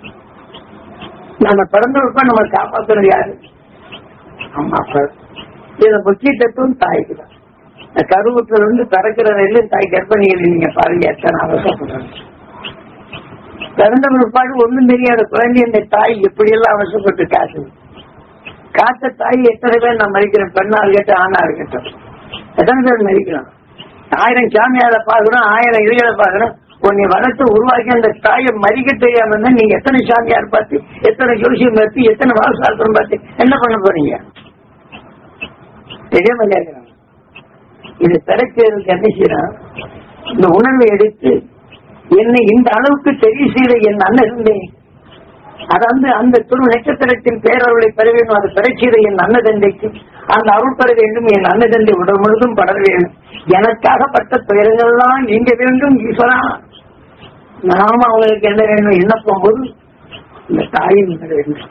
நம்ம பிறந்தவருப்ப நம்ம காப்பாத்துறது யாரு அம்மா அப்பா இத முக்கிய தத்துவம் தாய்க்கு தான் இந்த கருவுத்துல இருந்து பிறக்கிற வரையிலும் தாய் கர்ப்பிணிகள் நீங்க பாருங்க எத்தனை அவசரப்படுறாங்க பிறந்த பிற்பாடு ஒண்ணும் தெரியாத குழந்தை இந்த தாய் எப்படியெல்லாம் அவசரப்பட்டு காசுது காத்த தாய் எத்தனை பேர் நான் மதிக்கிறேன் பெண்ணா இருக்கட்டும் ஆணா இருக்கட்டும் எத்தனை பேர் மதிக்கிறோம் ஆயிரம் சாமியாரை பாக்குறோம் ஆயிரம் இலைகளை பாக்குறோம் உன்னை வளர்த்து உருவாக்கி அந்த தாயை மதிக்க தெரியாம இருந்தா நீங்க எத்தனை சாமியார் பார்த்து எத்தனை ஜோசியம் பார்த்து எத்தனை வாசாஸ்திரம் பார்த்து என்ன பண்ண போறீங்க இதே மாதிரி இருக்கிறாங்க இது தடைக்கிறதுக்கு என்ன செய்யறான் இந்த உணர்வை எடுத்து என்னை இந்த அளவுக்கு தெரிய செய்த என் அண்ணன் இருந்தேன் அது வந்து அந்த துரு நட்சத்திரத்தின் பேரருளை பெற வேண்டும் அது பெற செய்த என் அன்னதந்தைக்கு அந்த அருள் பெற வேண்டும் என் அன்னதந்தை உடல் முழுதும் படர வேண்டும் எனக்காகப்பட்ட துயரங்கள்லாம் நீங்க வேண்டும் ஈஸ்வரா நாம அவங்களுக்கு என்ன வேணும் என்ன போகும்போது இந்த தாயின் பெற வேண்டும்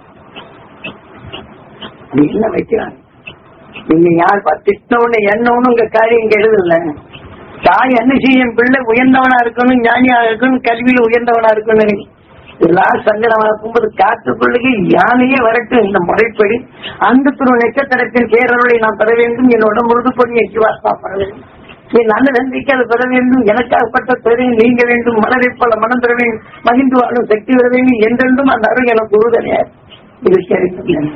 அது என்ன வைக்கிறாங்க நீங்க யார் திட்டவன என்ன ஒண்ணு உங்க காரியம் இங்க எழுதல தாய் என்ன செய்யும் பிள்ளை உயர்ந்தவனா இருக்கணும் ஞானியா இருக்கணும் கல்வியில உயர்ந்தவனா இருக்கணும் எல்லாம் சங்கடமா இருக்கும்போது காட்டுக்குள்ளைக்கு யானையே வரட்டும் இந்த முறைப்படி அந்த துரு நட்சத்திரத்தின் பேரருளை நான் பெற வேண்டும் என்னோட முழுது பொண்ணு சிவாசா பெற வேண்டும் என் நல்ல நன்றிக்கு அது பெற வேண்டும் எனக்காகப்பட்ட பெரிய நீங்க வேண்டும் மனதை போல மனம் பெற வேண்டும் மகிழ்ந்து வாழும் சக்தி பெற வேண்டும் என்றென்றும் அந்த அருள் எனக்கு உறுதுணையா இது கிடைக்கும்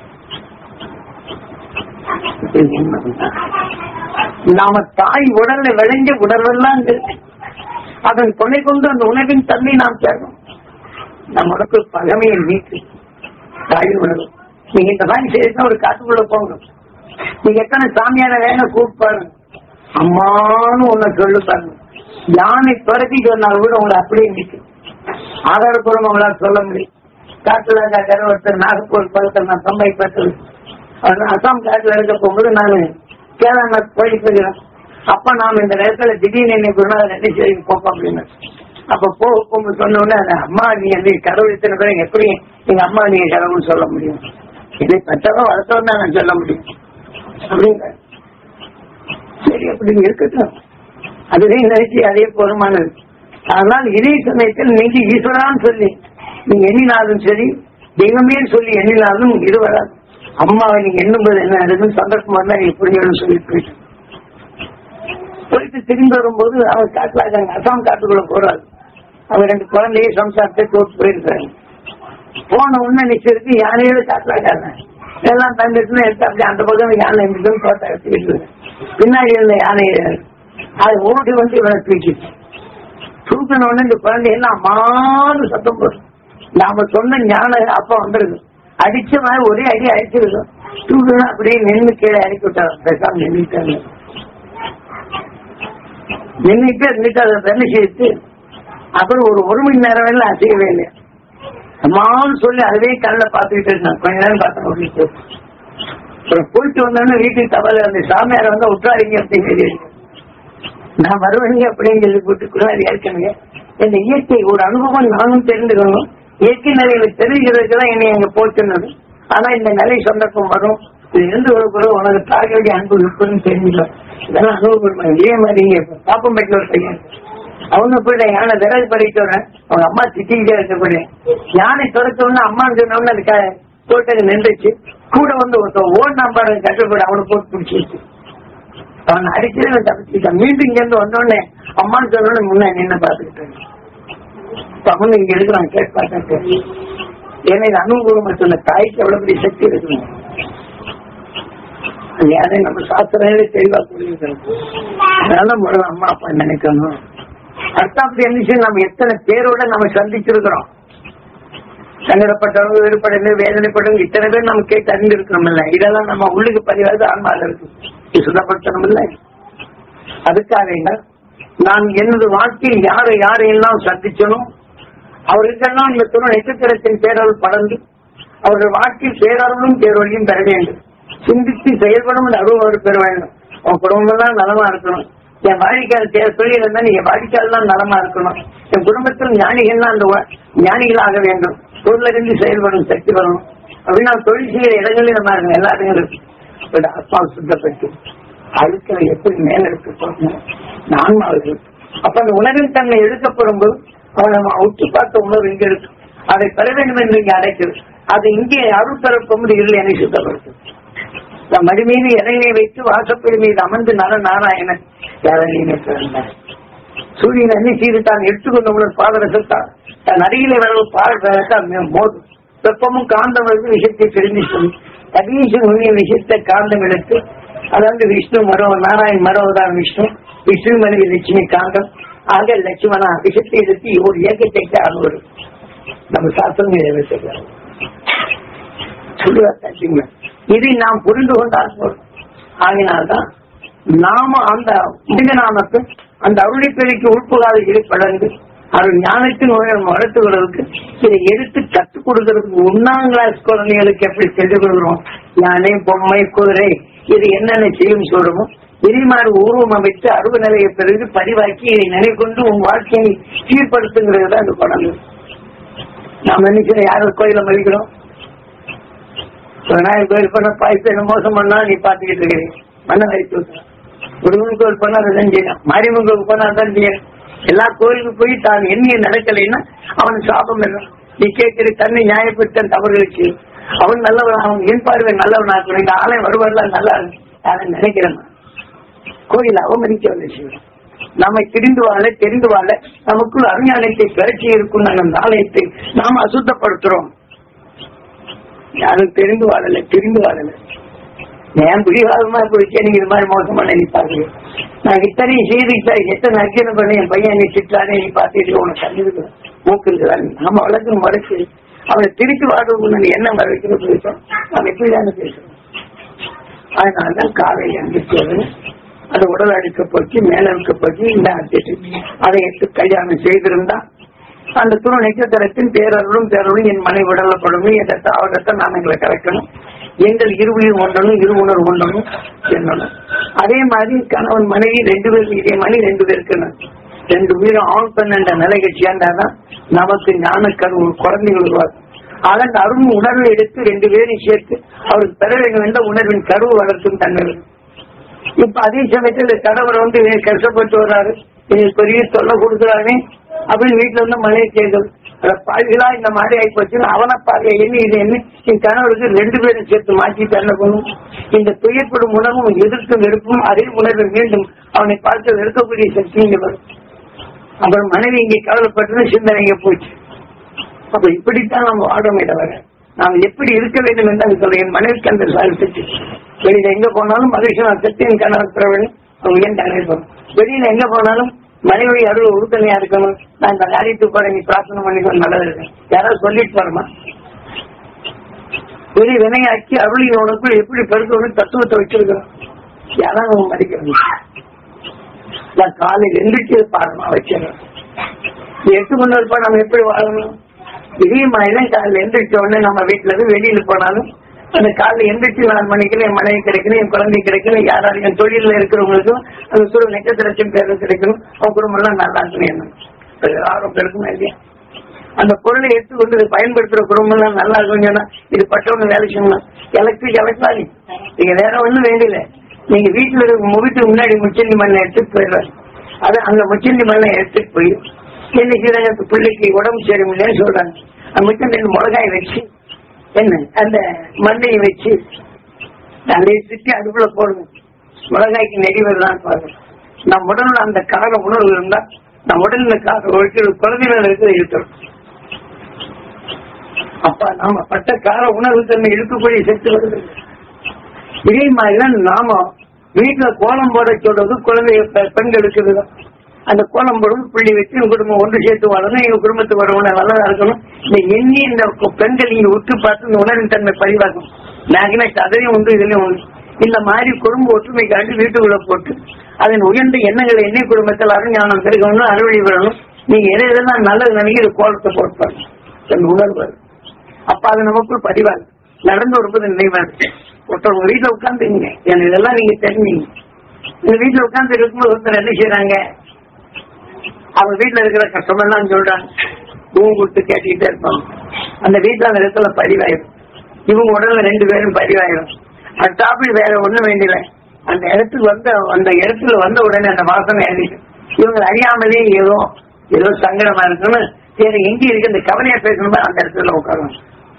நாம தாய் உடல்ல விளைஞ்ச உணர்வெல்லாம் இருக்கு அதன் துணை கொண்டு அந்த உணவின் தன்மை நாம் பெறணும் நம்மளுக்கு பழமையை நீக்கு தாய் உணர்வு நீங்க இந்த மாதிரி செய்தா ஒரு காட்டுக்குள்ள போகணும் நீங்க எத்தனை சாமியார வேலை கூப்பிப்பாரு அம்மான்னு உன்னை சொல்லு பாருங்க யானை துரத்தி சொன்னால் கூட உங்களை அப்படியே நிற்கும் ஆதாரப்பூர்வம் உங்களால் சொல்ல முடியும் காட்டுல கருவத்தர் நாகப்பூர் பக்கத்தில் நான் தொம்பை பக்கத்தில் அதனால அசாம் காட்டுல இருக்க போகும்போது நான் கேதார்நாத் கோயிலுக்கு போகிறேன் அப்ப நாம இந்த நேரத்துல திடீர்னு என்னை குருநாதர் என்ன செய்ய போப்போம் அப்படின்னு அப்ப போக போகும்போது சொன்ன உடனே அந்த அம்மா நீ வந்து கடவுள் இத்தனை பேரும் எப்படி எங்க அம்மா நீங்க கடவுள்னு சொல்ல முடியும் இதை பெற்றவங்க வளர்த்தவன் தான் நான் சொல்ல முடியும் அப்படிங்க சரி அப்படி இருக்கட்டும் அதுவே நினைச்சு அதே போதுமானது ஆனால் இதே சமயத்தில் நீங்க ஈஸ்வரான்னு சொல்லி நீங்க எண்ணினாலும் சரி தெய்வமே சொல்லி எண்ணினாலும் இது வராது அம்மாவை நீங்க எண்ணும்போது என்ன நடக்கும் சந்தர்ப்பம் வந்தா நீங்க புரியணும்னு சொல்லி போயிட்டு போயிட்டு திரும்பி வரும்போது அவர் காட்டுல அசாம் காட்டுக்குள்ள போறாரு அவர் ரெண்டு குழந்தைய சம்சாரத்தை தோற்று போயிருக்காரு போன உடனே நிச்சயத்துக்கு யானையோட காட்டுலாக்காங்க எல்லாம் தந்துட்டு எடுத்து அப்படி அந்த பக்கம் யானை இருந்துட்டு தோட்டம் எடுத்துக்கிட்டு இருக்கு. பின்னாடி இருந்த யானை அது ஓடி வந்து இவனை தூக்கிச்சு தூக்கின உடனே இந்த குழந்தை எல்லாம் அம்மானு சத்தம் போடும் நாம சொன்ன ஞான அப்ப வந்திருக்கு அடிச்ச மாதிரி ஒரே அடி அடிச்சிருக்கோம் தூக்கினா அப்படியே நின்று கீழே இறக்கி விட்டாங்க பேசாம நின்றுட்டாங்க நின்றுட்டு இருந்துட்டு அதை என்ன செய்து அப்புறம் ஒரு ஒரு மணி நேரம் வேலை அசையவே இல்லை அம்மான்னு சொல்லி அதுவே கண்ணில் பார்த்துக்கிட்டு இருந்தான் கொஞ்ச நேரம் பார்த்தா வீட்டுக்கு அப்புறம் போயிட்டு வந்தோடனே வீட்டுக்கு தவறு அந்த சாமியார் வந்து உட்காரிங்க அப்படின்னு சொல்லி நான் வருவேங்க அப்படின்னு சொல்லி போட்டு அது ஏற்கனவே இந்த இயற்கை ஒரு அனுபவம் நானும் தெரிந்துக்கணும் இயற்கை நிலையில தெரிகிறதுக்கு தான் என்னை அங்க போச்சுன்னது ஆனா இந்த நிலை சந்தர்ப்பம் வரும் இது இருந்து ஒரு பிறகு உனக்கு தாக்க வேண்டிய அன்பு இருக்குன்னு தெரிஞ்சுக்கலாம் இதெல்லாம் அனுபவம் இதே மாதிரி இங்க பாப்பம்பேட்டில் ஒரு பையன் அவங்க போய் நான் யானை விறகு பறிக்க வரேன் அவங்க அம்மா திட்டிக்கிட்டே இருக்கக்கூடிய யானை துரத்தோம்னா அம்மான்னு சொன்னோம்னு அதுக்கு போட்டு நின்றுச்சு கூட வந்து ஒருத்தன் ஓடினா பாருங்க கட்டுப்படி அவனை போட்டு பிடிச்சிருச்சு அவன் அடிக்கடி தப்பிச்சுட்டான் மீண்டும் இங்க இருந்து வந்தோடனே அம்மான்னு சொன்னோடனே முன்ன நின்று பார்த்துக்கிட்டேன் அவனு இங்க இருக்கிறான் கேட்டு பார்த்தேன் ஏன்னா இது அனுபவமா சொன்ன தாய்க்கு எவ்வளவு பெரிய சக்தி இருக்கணும் அது யாரை நம்ம சாஸ்திரங்களே தெளிவா புரிஞ்சுக்கணும் அதனால முதல்ல அம்மா அப்பா நினைக்கணும் அர்த்தம் அப்படி இருந்துச்சு நம்ம எத்தனை பேரோட நம்ம சந்திச்சிருக்கிறோம் சங்கடப்பட்டவங்க வேறுபடல வேதனைப்பட்டவங்க இத்தனை பேர் நம்ம கேட்டு அறிந்திருக்கிறோம் இல்ல இதெல்லாம் நம்ம உள்ளுக்கு பதிவாது ஆன்மால இருக்கு இது சுத்தப்படுத்தணும் இல்ல அதுக்காக என்ன நான் எனது வாழ்க்கையில் யாரை யாரையெல்லாம் சந்திச்சனும் அவர்களுக்கெல்லாம் இந்த துணை நட்சத்திரத்தின் பேரல் படர்ந்து அவர்கள் வாழ்க்கையில் பேரருளும் பேரொழியும் பெற வேண்டும் சிந்தித்து செயல்படும் அந்த அருள் பெற வேண்டும் உன் குடும்பம் எல்லாம் நலமா இருக்கணும் என் வாடிக்கையாளர் சொல்லி இருந்தா என் வாடிக்கையாளர் தான் நலமா இருக்கணும் என் குடும்பத்தில் ஞானிகள்லாம் அந்த வ- ஞானிகளாக வேண்டும் பொருளிருந்து செயல்படும் சக்தி வரணும் அப்படின்னு நான் தொழில் செய்கிற இடங்களில் நம்ம இருக்கணும் எல்லா இடங்களும் இருக்கு பட் ஆத்மா சுத்தப்பட்டு அழுக்களை எப்படி மேலெடுக்க போகணும் நான்மாவுகள் அப்ப அந்த உணர்வின் தன்மை எடுக்கப்படும் போது அவன் நம்ம உற்று பார்த்த உணர்வு இங்க இருக்கு அதை பெற வேண்டும் என்று இங்கே அடைக்குது அது இங்கே அருள் பெறப்போது இல்லை என்னை சுத்தப்படுத்தும் தம் மடி மீது இறையை வைத்து வாசப்படி மீது அமர்ந்து நர நாராயணன் யாரையுமே பிறந்தார் சூரியன் அன்னி செய்து தான் எடுத்துக்கொண்டவுடன் பாதரசத்தால் தன் அருகிலே வரவு பாடத்தால் மோதும் வெப்பமும் காந்தம் வந்து விஷயத்தை தெரிந்து சொல்லி தகீசன் உண்மைய விஷயத்தை காந்தம் எடுத்து அதாவது விஷ்ணு மரம் நாராயண் மரம் தான் விஷ்ணு விஷ்ணு மனைவி லட்சுமி காந்தம் ஆக லட்சுமணா விஷயத்தை எடுத்து ஒரு இயக்கத்தை அனுபவம் நம்ம சாஸ்திரம் எழுதிருக்கிறார் சொல்லுவாங்க இதை நாம் புரிந்து கொண்டால் போதும் ஆகினால்தான் நாம அந்த மனிதனாமக்கு அந்த அருளிப்பெருக்கு உட்புகாத ஈடுபடந்து அவர் ஞானத்தின் உயரம் வளர்த்துகிறதுக்கு இதை எடுத்து கற்றுக் கொடுக்கறதுக்கு ஒன்னாம் கிளாஸ் குழந்தைகளுக்கு எப்படி செஞ்சு கொடுக்குறோம் யானை பொம்மை குதிரை இது என்னென்ன செய்யும் சொல்றோமோ இதே மாதிரி உருவம் அமைத்து அருவ நிலையை பிறகு பதிவாக்கி இதை நினைக்கொண்டு உன் வாழ்க்கையை சீர்படுத்துங்கிறது தான் இந்த படம் நாம் நினைக்கிறோம் யாரும் கோயில மதிக்கிறோம் விநாயகர் கோயில் பண்ண பாய்ப்பு என்ன மோசம் பண்ணா நீ பாத்துக்கிட்டு இருக்கிறீங்க மண்ண வரைக்கும் முருகன் கோயில் பண்ணா அதான் செய்யணும் மாரியம்மன் கோயில் பண்ணா அதான் செய்யணும் எல்லா கோயிலுக்கு போய் தான் எண்ணிய நடக்கலைன்னா அவனுக்கு சாபம் இல்லை நீ கேட்கிற தன்னை நியாயப்படுத்த தவறுகளுக்கு அவன் நல்லவன் அவன் என் பார்வை நல்லவன் ஆக்கணும் இந்த ஆலயம் வருவார்ல நல்லா இருக்கு அதை நினைக்கிறேன் நான். கோயில் அவமதிக்க வந்த செய்யும் நம்மை தெரிந்து வாழ தெரிந்து வாழ நமக்குள் அஞ்ஞானத்தை பிறச்சி இருக்கும் அந்த ஆலயத்தை நாம் அசுத்தப்படுத்துறோம் யாரும் தெரிந்து வாழல தெரிந்து வாழல ஏன் பிடிவாதமா போயிடுச்சு நீங்க இது மாதிரி மோசமா நினைப்பாங்க நான் இத்தனை செய்திட்டா எத்தனை அர்ஜுனம் பண்ணி என் பையன் நீ திட்டானே நீ பார்த்துட்டு உனக்கு கண்டிருக்கு மூக்கு இருக்குதான் நாம வளர்க்கணும் மறைச்சு அவனை திருப்பி வாழ்றதுக்கு எண்ணம் வர வைக்கணும் பேசுறோம் அவன் எப்படிதானே பேசுறோம் அதனாலதான் காலையில் எழுந்திரிச்சது அது உடல் அடிக்கப்பட்டு மேல இருக்கப்பட்டு இந்த அத்தியட்சம் அதை எடுத்து கல்யாணம் செய்திருந்தா அந்த துணை நட்சத்திரத்தின் பேரருளும் பேரருளும் என் மனை விடலப்படும் என்ற தாவரத்தை நாம் எங்களை கலைக்கணும் எங்கள் இருவுயிர் ஒன்றனும் இரு உணர்வு ஒன்றனும் என்னணும் அதே மாதிரி கணவன் மனைவி ரெண்டு பேரும் இதே மாதிரி ரெண்டு பேருக்கு ரெண்டு உயிரும் ஆண் பெண் என்ற நிலைக்கு சேர்ந்தாதான் நமக்கு ஞான கரு குழந்தைகள் உருவாக்கும் ஆக அந்த அருண் உணர்வை எடுத்து ரெண்டு பேரையும் சேர்த்து அவருக்கு பெற வேண்டும் என்ற உணர்வின் கருவு வளர்க்கும் தன்மை இருக்கு. இப்ப அதே சமயத்துல கணவர் வந்து இவன் கஷ்டப்பட்டு வர்றாரு இவன் பெரிய தொல்லை கொடுக்குறானே அப்படின்னு வீட்டுல இருந்து மழையை கேட்குது அத பாதிகளா இந்த மாதிரி ஆகி போச்சுன்னா அவனை பாருங்க என்ன இது என்ன என் கணவருக்கு ரெண்டு பேரும் சேர்த்து மாற்றி தள்ள போகணும் இந்த துயர்ப்படும் உணர்வும் எதிர்க்கும் வெறுப்பும் அதே உணர்வை மீண்டும் அவனை பார்த்து வெறுக்கக்கூடிய சக்தி இங்க வரும் அப்புறம் மனைவி இங்கே கவலைப்பட்டது சிந்தனை இங்க போச்சு அப்ப இப்படித்தான் நம்ம வாழமே தவிர நாம் எப்படி இருக்க வேண்டும் என்று அங்கு சொல்ல என் மனைவிக்கு அந்த சாதிச்சு வெளியில எங்க போனாலும் மகிழ்ச்சி நான் சத்தியன் கணவர் பிறவன் அவங்க ஏன் நினைப்போம் வெளியில எங்க போனாலும் மனைவி அருள் உறுதுணையா இருக்கணும் நான் இந்த காரியத்துக்கு போறேன் நீ பிரார்த்தனை பண்ணிக்கணும் நல்லது இருக்கு யாராவது சொல்லிட்டு வரமா பெரிய வினையாக்கி அருளின் உனக்குள் எப்படி பெருக்கணும் தத்துவத்தை வச்சிருக்கிறோம் யாராவது மதிக்கணும் நான் காலையில் எந்திரிச்சு பாடமா வச்சிடறேன் எட்டு மணி நேரம் நம்ம எப்படி வாழணும் இதே மாதிரிதான் காலைல எந்திரிச்ச உடனே நம்ம வீட்டுல இருந்து வெளியில போனாலும் அந்த காலைல எந்திரிச்சு நாலு மணிக்கு என் மனைவி கிடைக்கணும் என் குழந்தை கிடைக்கணும் யாராலும் என் தொழில இருக்கிறவங்களுக்கும் அந்த சுரு நட்சத்திரத்தின் பேரும் கிடைக்கணும் அவங்க குடும்பம் எல்லாம் நல்லா இருக்கணும் என்ன அது ஆரோக்கியம் இருக்குமா இல்லையா அந்த பொருளை எடுத்துக்கொண்டு இதை பயன்படுத்துற குடும்பம் எல்லாம் நல்லா இருக்கும் சொன்னா இது பட்டவங்க வேலை செய்யணும் எலக்ட்ரிக் எலக்ட்ரானி நீங்க வேற ஒண்ணும் வேண்டியல நீங்க வீட்டுல இருக்க உங்க வீட்டுக்கு முன்னாடி முச்சந்தி மண்ணை எடுத்துட்டு போயிடுறாங்க அது அந்த முச்சந்தி மண்ணை எடுத்துட்டு போய் என்ன செய்யறாங்க இப்ப பிள்ளைக்கு உடம்பு சரியில்லைன்னு சொல்றாங்க அந்த முச்சந்தி மிளகாய் வச்சு என்ன அந்த மண்ணையை வச்சு அதை சுற்றி அடுப்புல போடுங்க மிளகாய்க்கு நெறி வருதான் பாருங்க நம் உடல்ல அந்த கார உணர்வு இருந்தா நம் உடல்ல கார ஒழிக்கிறது குழந்தைகள் இருக்கிறது இருக்கிறோம் அப்ப நாம பட்ட கார உணர்வு தன்மை இருக்கக்கூடிய சக்தி வருது இதே மாதிரிதான் நாம வீட்டுல கோலம் போட சொல்றது குழந்தைய பெ- பெண்களுக்கு இதுதான் அந்த கோலம் போடுறது புள்ளி வச்சு உங்க குடும்பம் ஒன்று சேர்த்து வாழணும் எங்க குடும்பத்துக்கு வரவங்க நல்லா இருக்கணும் இந்த எண்ணி இந்த கு- பெண்கள் இங்க உற்று பார்த்து இந்த உணர்வின் தன்மை பதிவாக்கும் மேக்னெட் அதையும் உண்டு இதுலயும் உண்டு இந்த மாதிரி குடும்ப ஒற்றுமை காட்டி வீட்டுக்குள்ள போட்டு அதன் உயர்ந்த எண்ணங்களை எண்ணி குடும்பத்தில் அருஞானம் பெருகணும் அறுவடை வரணும் நீங்க எதை எதெல்லாம் நல்லது நினைக்கிற கோலத்தை போட்டு அந்த உணர்வு வரும். அப்ப அது நமக்குள் பதிவாது நடந்து வரும்போது நினைவாது ஒருத்தர் உங்க வீட்டுல உட்காந்துங்க எனக்கு இதெல்லாம் நீங்க தெரிஞ்சீங்க இந்த வீட்டுல உட்கார்ந்து இருக்கும்போது ஒருத்தர் என்ன செய்யறாங்க அவங்க வீட்டுல இருக்கிற கஷ்டமெல்லாம் சொல்றாங்க ரூம் கொடுத்து கேட்டுக்கிட்டே இருப்பாங்க அந்த வீட்டுல அந்த இடத்துல பதிவாயிடும் இவங்க உடல்ல ரெண்டு பேரும் பதிவாயிடும் அந்த டாபிக் வேற ஒண்ணும் வேண்டியல அந்த இடத்துக்கு வந்த அந்த இடத்துல வந்த உடனே அந்த வாசனை எழுதிட்டு இவங்க அறியாமலே ஏதோ ஏதோ சங்கடமா இருக்குன்னு சரி எங்க இருக்கு அந்த கவலையா பேசணுமா அந்த இடத்துல உட்காரணும்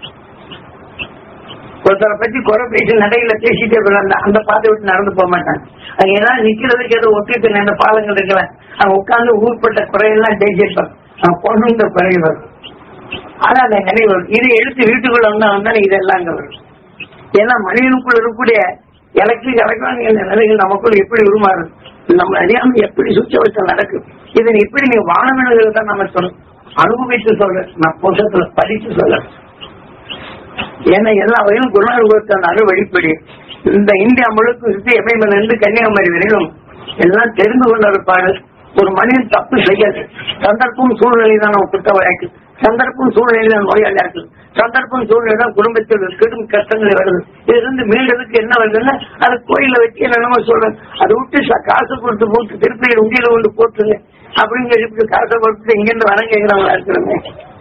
ஒருத்தரை பத்தி குறை பேசி நடையில பேசிட்டே போறாங்க அந்த பாதை விட்டு நடந்து போக மாட்டாங்க அங்க ஏதாவது நிக்கிறதுக்கு ஏதோ ஒட்டிட்டு அந்த பாலங்கள் இருக்கல அங்க உட்கார்ந்து ஊர்பட்ட குறையெல்லாம் ஜெயிச்சிருப்பாங்க அவன் பொண்ணுங்க குறை வரும் ஆனா அந்த நினைவு வரும் இதை எடுத்து வீட்டுக்குள்ள வந்தா வந்தாலும் இதெல்லாம் அங்க வரும் ஏன்னா மனிதனுக்குள்ள இருக்கக்கூடிய எலக்ட்ரிக் எலக்ட்ரானிக் நிலைகள் நமக்குள்ள எப்படி உருமாறும் நம்ம அறியாம எப்படி சுச்சவசம் நடக்கும் இதை நீ எப்படி நீ வாழணுங்கிறது தான் நம்ம சொல்லணும் அனுபவித்து சொல்ல நான் புத்தகத்துல படிச்சு சொல்ல ஏன்னா எல்லா வகையிலும் குருநாதர் அந்த அருள் வழிப்படி இந்த இந்தியா முழுக்க இருந்து எமயமல இருந்து கன்னியாகுமரி வரையிலும் எல்லாம் தெரிந்து கொண்ட ஒரு பாடல் ஒரு மனிதன் தப்பு செய்யாது சந்தர்ப்பம் சூழ்நிலை தான் நம்ம குற்றவாளியாக்கு சந்தர்ப்பம் சூழ்நிலை தான் நோயாளியாக்கு சந்தர்ப்பம் சூழ்நிலை தான் குடும்பத்தில் கெடும் கஷ்டங்கள் வருது இதுல இருந்து மீள்றதுக்கு என்ன வருதுன்னா அது கோயில வச்சு என்னென்னமோ சொல்றேன் அதை விட்டு ச- காசு கொடுத்து போட்டு திருப்பி உண்டியில கொண்டு போட்டுருங்க அப்படின்னு சொல்லி காசை கொடுத்து இங்க இருந்து வர கேட்கிறவங்களா இருக்கிறோமே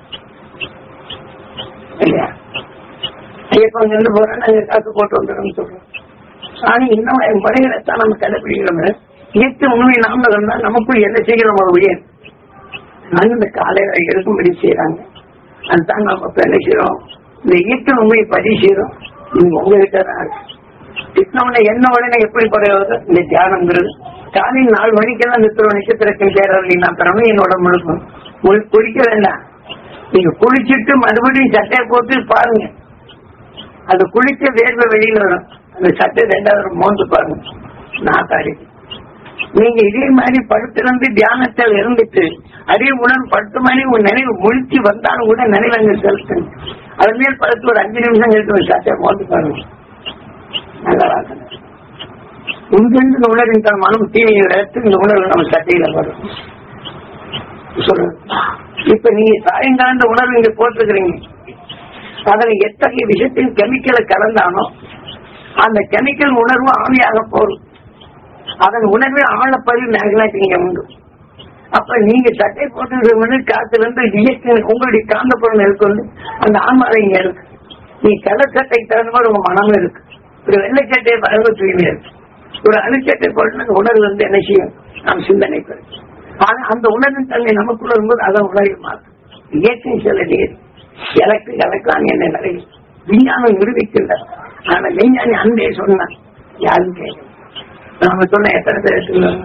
இல்லையா ஐயப்பன் இருந்து போறேன் நாங்க காசு போட்டு வந்துடும் சொல்றோம் ஆனா இன்னும் என் முறைகளை தான் நம்ம கடைபிடிக்கிறோம் இயற்கை உண்மை நாம இருந்தா நமக்குள் என்ன செய்கிறோம் ஒரு உயர் நாங்க இந்த காலையில இருக்கும்படி செய்யறாங்க அதுதான் நம்ம இப்ப என்ன செய்யறோம் இந்த இயற்கை உண்மையை பதிவு செய்யறோம் நீங்க உங்ககிட்ட தான் இருக்கு. கிருஷ்ணவனை என்ன உடனே எப்படி குறையாது இந்த தியானம்ங்கிறது காலையில் நாலு மணிக்கெல்லாம் நித்திர நட்சத்திரத்தின் பேரவழி நான் தரணும் என்னோட முழுக்கும் உங்களுக்கு குளிக்க வேண்டாம் நீங்க குளிச்சிட்டு மறுபடியும் சட்டையை போட்டு பாருங்க அது குளிச்ச வேர்வை வெளியில வரும் அந்த சட்டை ரெண்டாவது மோந்து பாருங்க நாத்தாடி நீங்க இதே மாதிரி படுத்திருந்து தியானத்தில் இருந்துட்டு அதே உணர்வு படுத்த மாதிரி உங்க நினைவு முழிச்சு வந்தாலும் கூட நினைவு அங்க செலுத்துங்க அது மேல் படுத்து ஒரு அஞ்சு நிமிஷம் கழித்து ஒரு சட்டையை மோந்து பாருங்க நல்லா வாசனை உங்கெண்டு உணர்வின் தன் மனம் தீமையோட இடத்து இந்த உணர்வு நம்ம சட்டையில வரும் சொல்லுங்க இப்ப நீங்க சாயங்கால உணர்வு இங்க போட்டிருக்கிறீங்க அதுல எத்தகைய விஷயத்தையும் கெமிக்கலை கலந்தானோ அந்த கெமிக்கல் உணர்வு ஆவியாக போகும் அதன் உணர்வு ஆழப்பதிவு மேக்னட் இங்க உண்டு அப்ப நீங்க சட்டை போட்டு காத்துல இருந்து இயற்கை உங்களுடைய காந்த பொருள் மேற்கொண்டு அந்த ஆன்மாவை இங்க இருக்கு நீ கலர் சட்டை தகுந்த மாதிரி உங்க மனமும் இருக்கு ஒரு வெள்ளை சட்டை பரவ தூய்மை இருக்கு ஒரு அணுச்சட்டை போட்டு அந்த உணர்வு வந்து என்ன செய்யும் நாம் சிந்தனை பெறும் ஆனா அந்த உணர்வின் தன்மை நமக்குள்ள வரும்போது அதன் உணர்வு மாறும் இயற்கை சில நீர் எலக்ட்ரிக் எலக்ட்ரான் என்ன நிறைய விஞ்ஞானம் நிரூபிக்கின்ற ஆனா விஞ்ஞானி அன்பே சொன்னான் யாரும் கேட்கல நாம சொன்ன எத்தனை பேர் எடுத்துக்கலாம்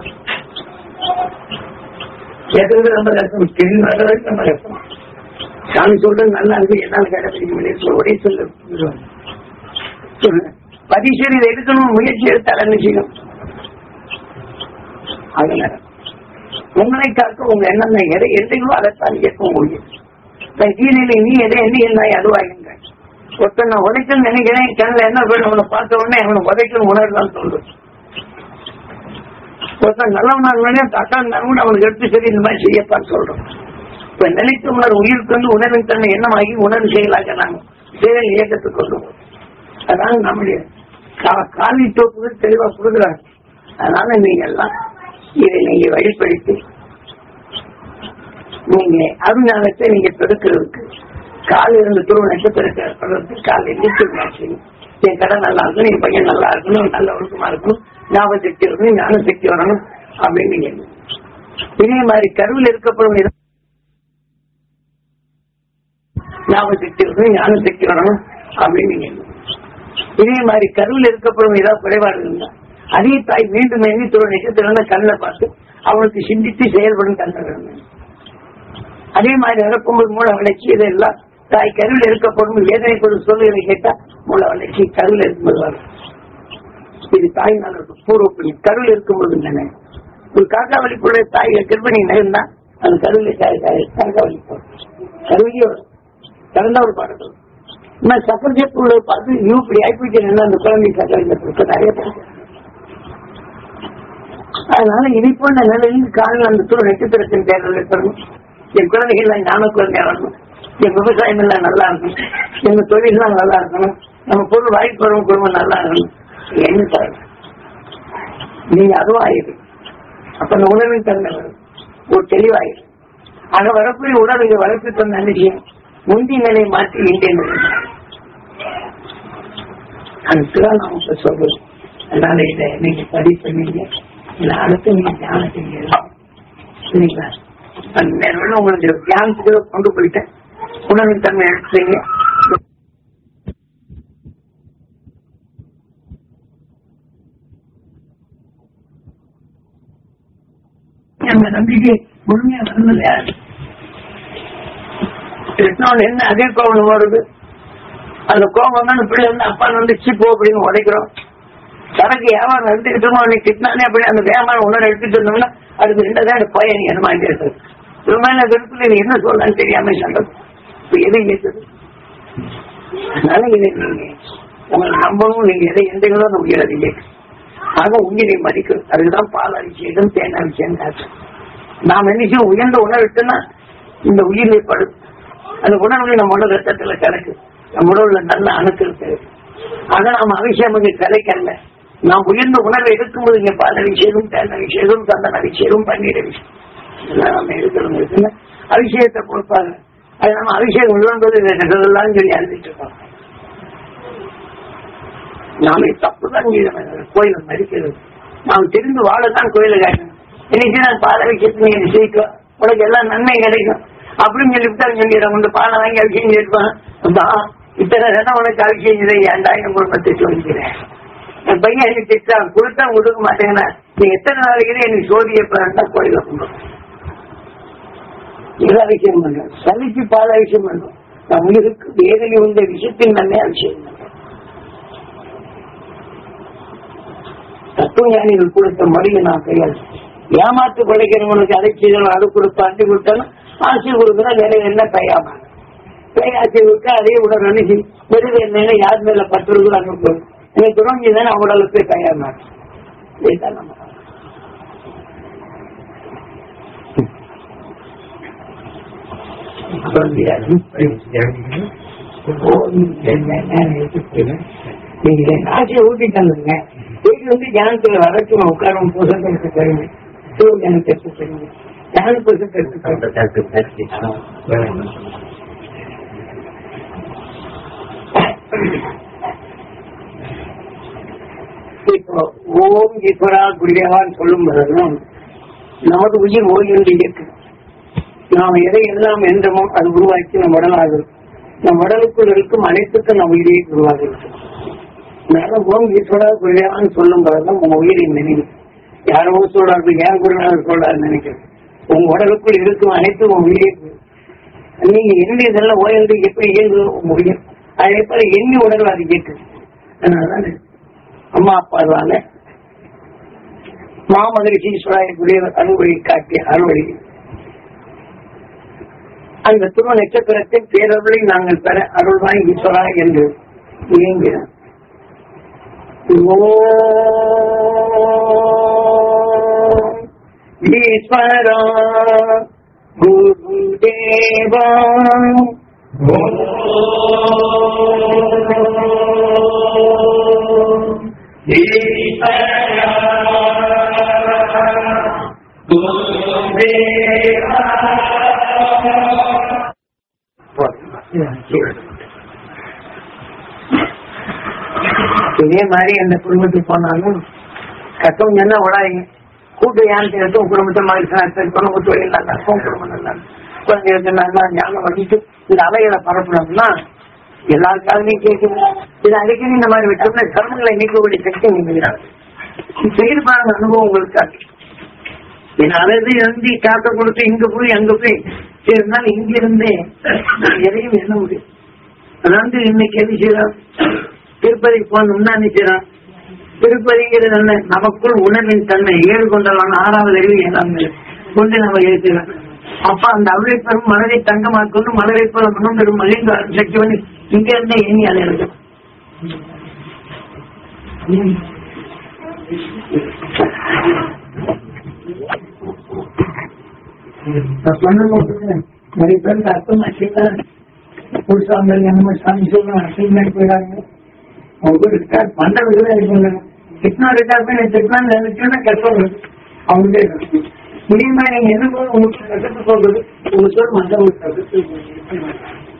எதுக்கு ரொம்ப கஷ்டம் கேள்வி வர வரைக்கும் ரொம்ப கஷ்டம் சாமி சொல்றது நல்லா இருக்கு என்னால கடைபிடிக்க முடியாது ஒரே சொல்லு சொல்லு பரிசீலனை இதை எடுக்கணும் முயற்சி எடுத்தால் என்ன செய்யும் அதனால உங்களை காக்க உங்க எண்ணம் எதை எதையோ அதைத்தான் கேட்கும் முடியும் கீழில நீ எதை எண்ணி இருந்தாய் அதுவாகின்ற ஒருத்தன் நான் உதைக்கணும் நினைக்கிறேன் கண்ணில் என்ன போய் அவனை பார்த்த உடனே அவனை உதைக்கணும் உணர்தான் சொல்றது ஒருத்தன் நல்லவனா இருந்தானே தட்டா இருந்தாலும் கூட அவனுக்கு எடுத்து சரி இந்த மாதிரி செய்யப்பான்னு சொல்றோம் இப்ப நிலைத்த உணர்வு உயிருக்கு வந்து உணர்வின் தன்மை என்னமாகி உணர்வு செயலாக்குறாங்க செயல் இயக்கத்துக்கு கொண்டு வரும். அதான் நம்முடைய கா- காலி தோப்புக்கு தெளிவா கொடுக்குறாங்க அதனால நீங்க எல்லாம் இதை நீங்க வழிப்படுத்தி நீங்க அருஞானத்தை நீங்க பெருக்கிறதுக்கு கால் இருந்து துருவ நட்சத்திரத்தை கால் எழுத்து என் கடை நல்லா இருக்கணும் என் பையன் நல்லா இருக்கணும் நல்ல ஒழுக்கமா இருக்கணும் ஞாபக சக்தி இருக்கணும் ஞான சக்தி வரணும் அப்படின்னு நீங்க எண்ணுங்க. இதே மாதிரி கருவில் இருக்கப்படும் இடம் ஞாபக சக்தி இருக்கணும் ஞான சக்தி வரணும் அப்படின்னு நீங்க எண்ணுங்க. இதே மாதிரி கருவில் இருக்கப்படும் ஏதாவது குறைபாடு இருந்தா அதே தாய் மீண்டும் எண்ணி துருவ நட்சத்திரம் கண்ணில் பார்த்து அவனுக்கு சிந்தித்து செயல்படும் கண்ணு அதே மாதிரி இறக்கும்போது மூல வளர்ச்சி இதெல்லாம் தாய் கருவில் இருக்கப்படும் வேதனை கொண்டு சொல்லுகளை கேட்டா மூல வளர்ச்சி கருவில் இருக்கும்போது வரும் இது தாய் நல்லது பூர்வ புள்ளி கருவில் இருக்கும்போது தானே ஒரு காக்கா வலிப்புள்ள தாய் கர்ப்பிணி நகர்ந்தா அந்த கருவில் காக்கா வலி போடும் கருவியே வரும் கலந்தா ஒரு பாடல் வரும். இன்னும் சக்கரை புள்ள பார்த்து யூ இப்படி ஆயிப்போச்சு என்ன அந்த குழந்தை சக்கரை இருக்க நிறைய பேர் அதனால இதை போன்ற நிலையில் காலையில் அந்த துறை நட்சத்திரத்தின் தேர்தல் இருக்கணும் என் குழந்தைகள் ஞான குழந்தையா வரணும் என் விவசாயம் எல்லாம் நல்லா இருக்கணும் எங்க தொழில் எல்லாம் நல்லா இருக்கணும் நம்ம பொருள் வாய்ப்பு வரும் குடும்பம் நல்லா இருக்கணும் என்ன சார் நீங்க அதுவும் ஆயிரு அப்ப அந்த உணவின் தன்மை வரும் ஒரு தெளிவாயிரு அங்க வரக்கூடிய உணர்வு இங்க வளர்த்து தந்த நிச்சயம் முந்தைய நிலையை மாற்றி இந்திய நிலை அதுதான் நான் இப்ப சொல்றேன் அதனால இதை நீங்க பதிவு பண்ணீங்க இல்ல அடுத்து நீங்க தியானம் செய்யலாம் சரிங்களா அந்த நேரம் உங்களுக்கு தியானத்துக்கு கொண்டு போயிட்டேன் உணவின் தன்மை எடுத்துறீங்க அந்த நம்பிக்கை முழுமையா வரணும் யாரு கிருஷ்ணன் என்ன அதே கோபம் வருது அந்த கோபம் தான் பிள்ளை வந்து அப்பா வந்து சிப்போ அப்படின்னு உடைக்கிறோம் சரக்கு வியாபாரம் எடுத்துக்கிட்டோமோ நீ திட்டினானே அப்படி அந்த வியாபாரம் உணர எடுத்துட்டு இருந்தோம்னா அதுக்கு ரெண்டு தான் பையன் நீ என்ன மாதிரி இருக்குது இது மேல வெறுப்புல நீ என்ன சொல்லலாம்னு தெரியாம சண்டை இப்ப எது கேட்குது அதனால இதை நீங்க உங்களை நம்பணும் நீங்க எதை எந்த அந்த உயிரதை கேட்கு ஆக உயிரை மதிக்கணும் அதுக்குதான் பால் அபிஷேகம் தேன் அபிஷேகம் காட்டு நாம் என்ன உயர்ந்த உணர்வுட்டுன்னா இந்த உயிரை படும் அந்த உணர்வு நம்ம உடல் ரத்தத்துல கிடக்கு நம்ம உடல்ல நல்ல அணுக்கள் இருக்கு ஆக நாம் அபிஷேகம் கிடைக்கல நாம் உயர்ந்த உணர்வை எடுக்கும்போது இங்க பால் அபிஷேகம் தேன் அபிஷேகம் சந்தன அபிஷேகம் பன்னீர் அபிஷேகம் இதெல்லாம் நம்ம எடுக்கணும் இருக்குல்ல அபிஷேகத்தை கொடுப்பாங்க அது நம்ம அபிஷேகம் விழும்போது இதை கெட்டதெல்லாம் சொல்லி அழுதிட்டு இருக்கோம் நாம தப்புதான் செய்யணும் கோயிலை மதிக்கிறது நாம் தெரிந்து வாழத்தான் கோயிலை காட்டணும் இன்னைக்கு நான் பால் அபிஷேகத்தை நீ செய்யும் உனக்கு எல்லாம் நன்மை கிடைக்கும் அப்படின்னு சொல்லிவிட்டு சொல்லிடுறேன் உங்க பாலை வாங்கி அபிஷேகம் செய்யிருப்பான் இத்தனை தானே உனக்கு அபிஷேகம் செய்ய ஏன்டா என் குடும்பத்தை சொல்லிக்கிறேன் என் பையன் எனக்கு திட்டான் கொடுத்தா கொடுக்க மாட்டேங்கன்னா நீ எத்தனை நாளைக்கு எனக்கு சோதிய பிறந்தா கோயில கும்பிடும் இது அபிஷேகம் பண்றோம் சலிக்கு பால் அபிஷேகம் பண்றோம் நம் உயிருக்கு வேதனை உள்ள விஷயத்தின் நன்மை அபிஷேகம் பண்றோம் தத்துவ ஞானிகள் கொடுத்த மொழியை நான் கையாள் ஏமாத்து பிழைக்கிறவங்களுக்கு அதை செய்யணும் அது கொடுப்பா அது கொடுத்தாலும் ஆசை கொடுக்குறா வேற என்ன கையாமா பேயாசி கொடுத்தா அதே உடல் நினைச்சு வெறுது என்ன யார் மேல பத்து ரூபாய் அனுப்பும் எனக்கு துறங்கி தானே அவங்களுக்கு போய் கையாமா இதுதான் நம்ம நீங்க ஆசையை ஊட்டிட்டாங்க வீட்டுல வந்து தியானத்துல வரட்டும் உட்காரும் புசத்தை எடுத்து தருங்க சிவ தியானத்தை எடுத்து தருங்க தியான புசத்தை எடுத்து தருங்க இப்போ ஓம் ஈஸ்வரா குருதேவான்னு சொல்லும் போதும் நமது உயிர் ஓய் என்று இருக்கு நாம் எதை எல்லாம் என்றமோ அது உருவாக்கி நம் உடலாகும் நம் உடலுக்குள் இருக்கும் அனைத்துக்கும் நம் உயிரே உருவாக இருக்கும் அதனால ஓம் ஈஸ்வரா குருதேவான்னு சொல்லும் போதுதான் உங்க உயிரை நினைவு யாரோ சொல்றாரு ஏன் குருநாதர் சொல்றாரு நினைக்கிறேன் உங்க உடலுக்குள் இருக்கும் அனைத்தும் உங்க உயிரே நீங்க எண்ணியதெல்லாம் ஓய்ந்து எப்படி இயங்கு உங்க உயிர் அதே போல எண்ணி உடல் அது இயக்குது அதனாலதான் அம்மா அப்பாவால மாமகரிஷி ஈஸ்வராயக்குரிய அறுவழி காட்டிய அறுவழி அந்த துருவ நட்சத்திரத்தின் பேரருளை நாங்கள் பெற அருள்வாய் ஈஸ்வரா என்று இயங்கினார் ஓம் ஈஸ்வரா குரு தேவா இதே மாதிரி அந்த குடும்பத்துக்கு போனாலும் கஷ்டம் என்ன விடாதீங்க கூட்டு யான் சேர்த்து உன் குடும்பத்தை மாதிரி இருக்கணும் உங்க தொழில் நல்லா இருக்கும் உன் குடும்பம் நல்லா இருக்கும். குழந்தைகளுக்கு நல்லா ஞானம் வடிச்சு இந்த அலைகளை பரப்பணும்னா எல்லார் காலையும் கேட்குது இது அடிக்கடி இந்த மாதிரி விட்டோம்னா கர்மங்களை நீக்கக்கூடிய சக்தி நீங்க செய்து பாருங்க அனுபவம் உங்களுக்கு என் அழுது எழுந்தி காத்த கொடுத்து இங்க போய் அங்க போய் இருந்தால் இங்க இருந்தே நான் எதையும் எண்ண முடியும் அதாவது இன்னைக்கு என்ன செய்யறோம் திருப்பதிக்கு போனோம்னா என்ன செய்யறோம் திருப்பதிங்கிறது என்ன நமக்குள் உணர்வின் தன்மை ஏழு கொண்டலான ஆறாவது அறிவு ஏழாம் நிலை கொண்டு நம்ம ஏற்றுக்கிறோம் அப்ப அந்த அவை பெரும் மனதை தங்கமாக்கொண்டு மலரை போல மனம் பெரும் மகிழ்ந்து சக்தி வந்து இங்க இருந்தே எண்ணி அதை இருக்கும் பண்ணும்போது நிறைய பேருக்கு அர்த்தம் ஆச்சுன்னா புதுசாங்க நம்ம சாமி சொல்லுவாங்க ட்ரீட்மெண்ட் போயிடாங்க அவங்க ரிட்டார் பண்றதுல இருக்குங்க திட்டினா ரிட்டார் பண்ணி திட்டினா நினைச்சோன்னா கஷ்டம் வரும். அவங்களே இருக்கும். முடியுமா நீங்க என்ன உங்களுக்கு கஷ்டத்தை சொல்றது உங்க சொல் மற்ற ஒரு கஷ்டத்தை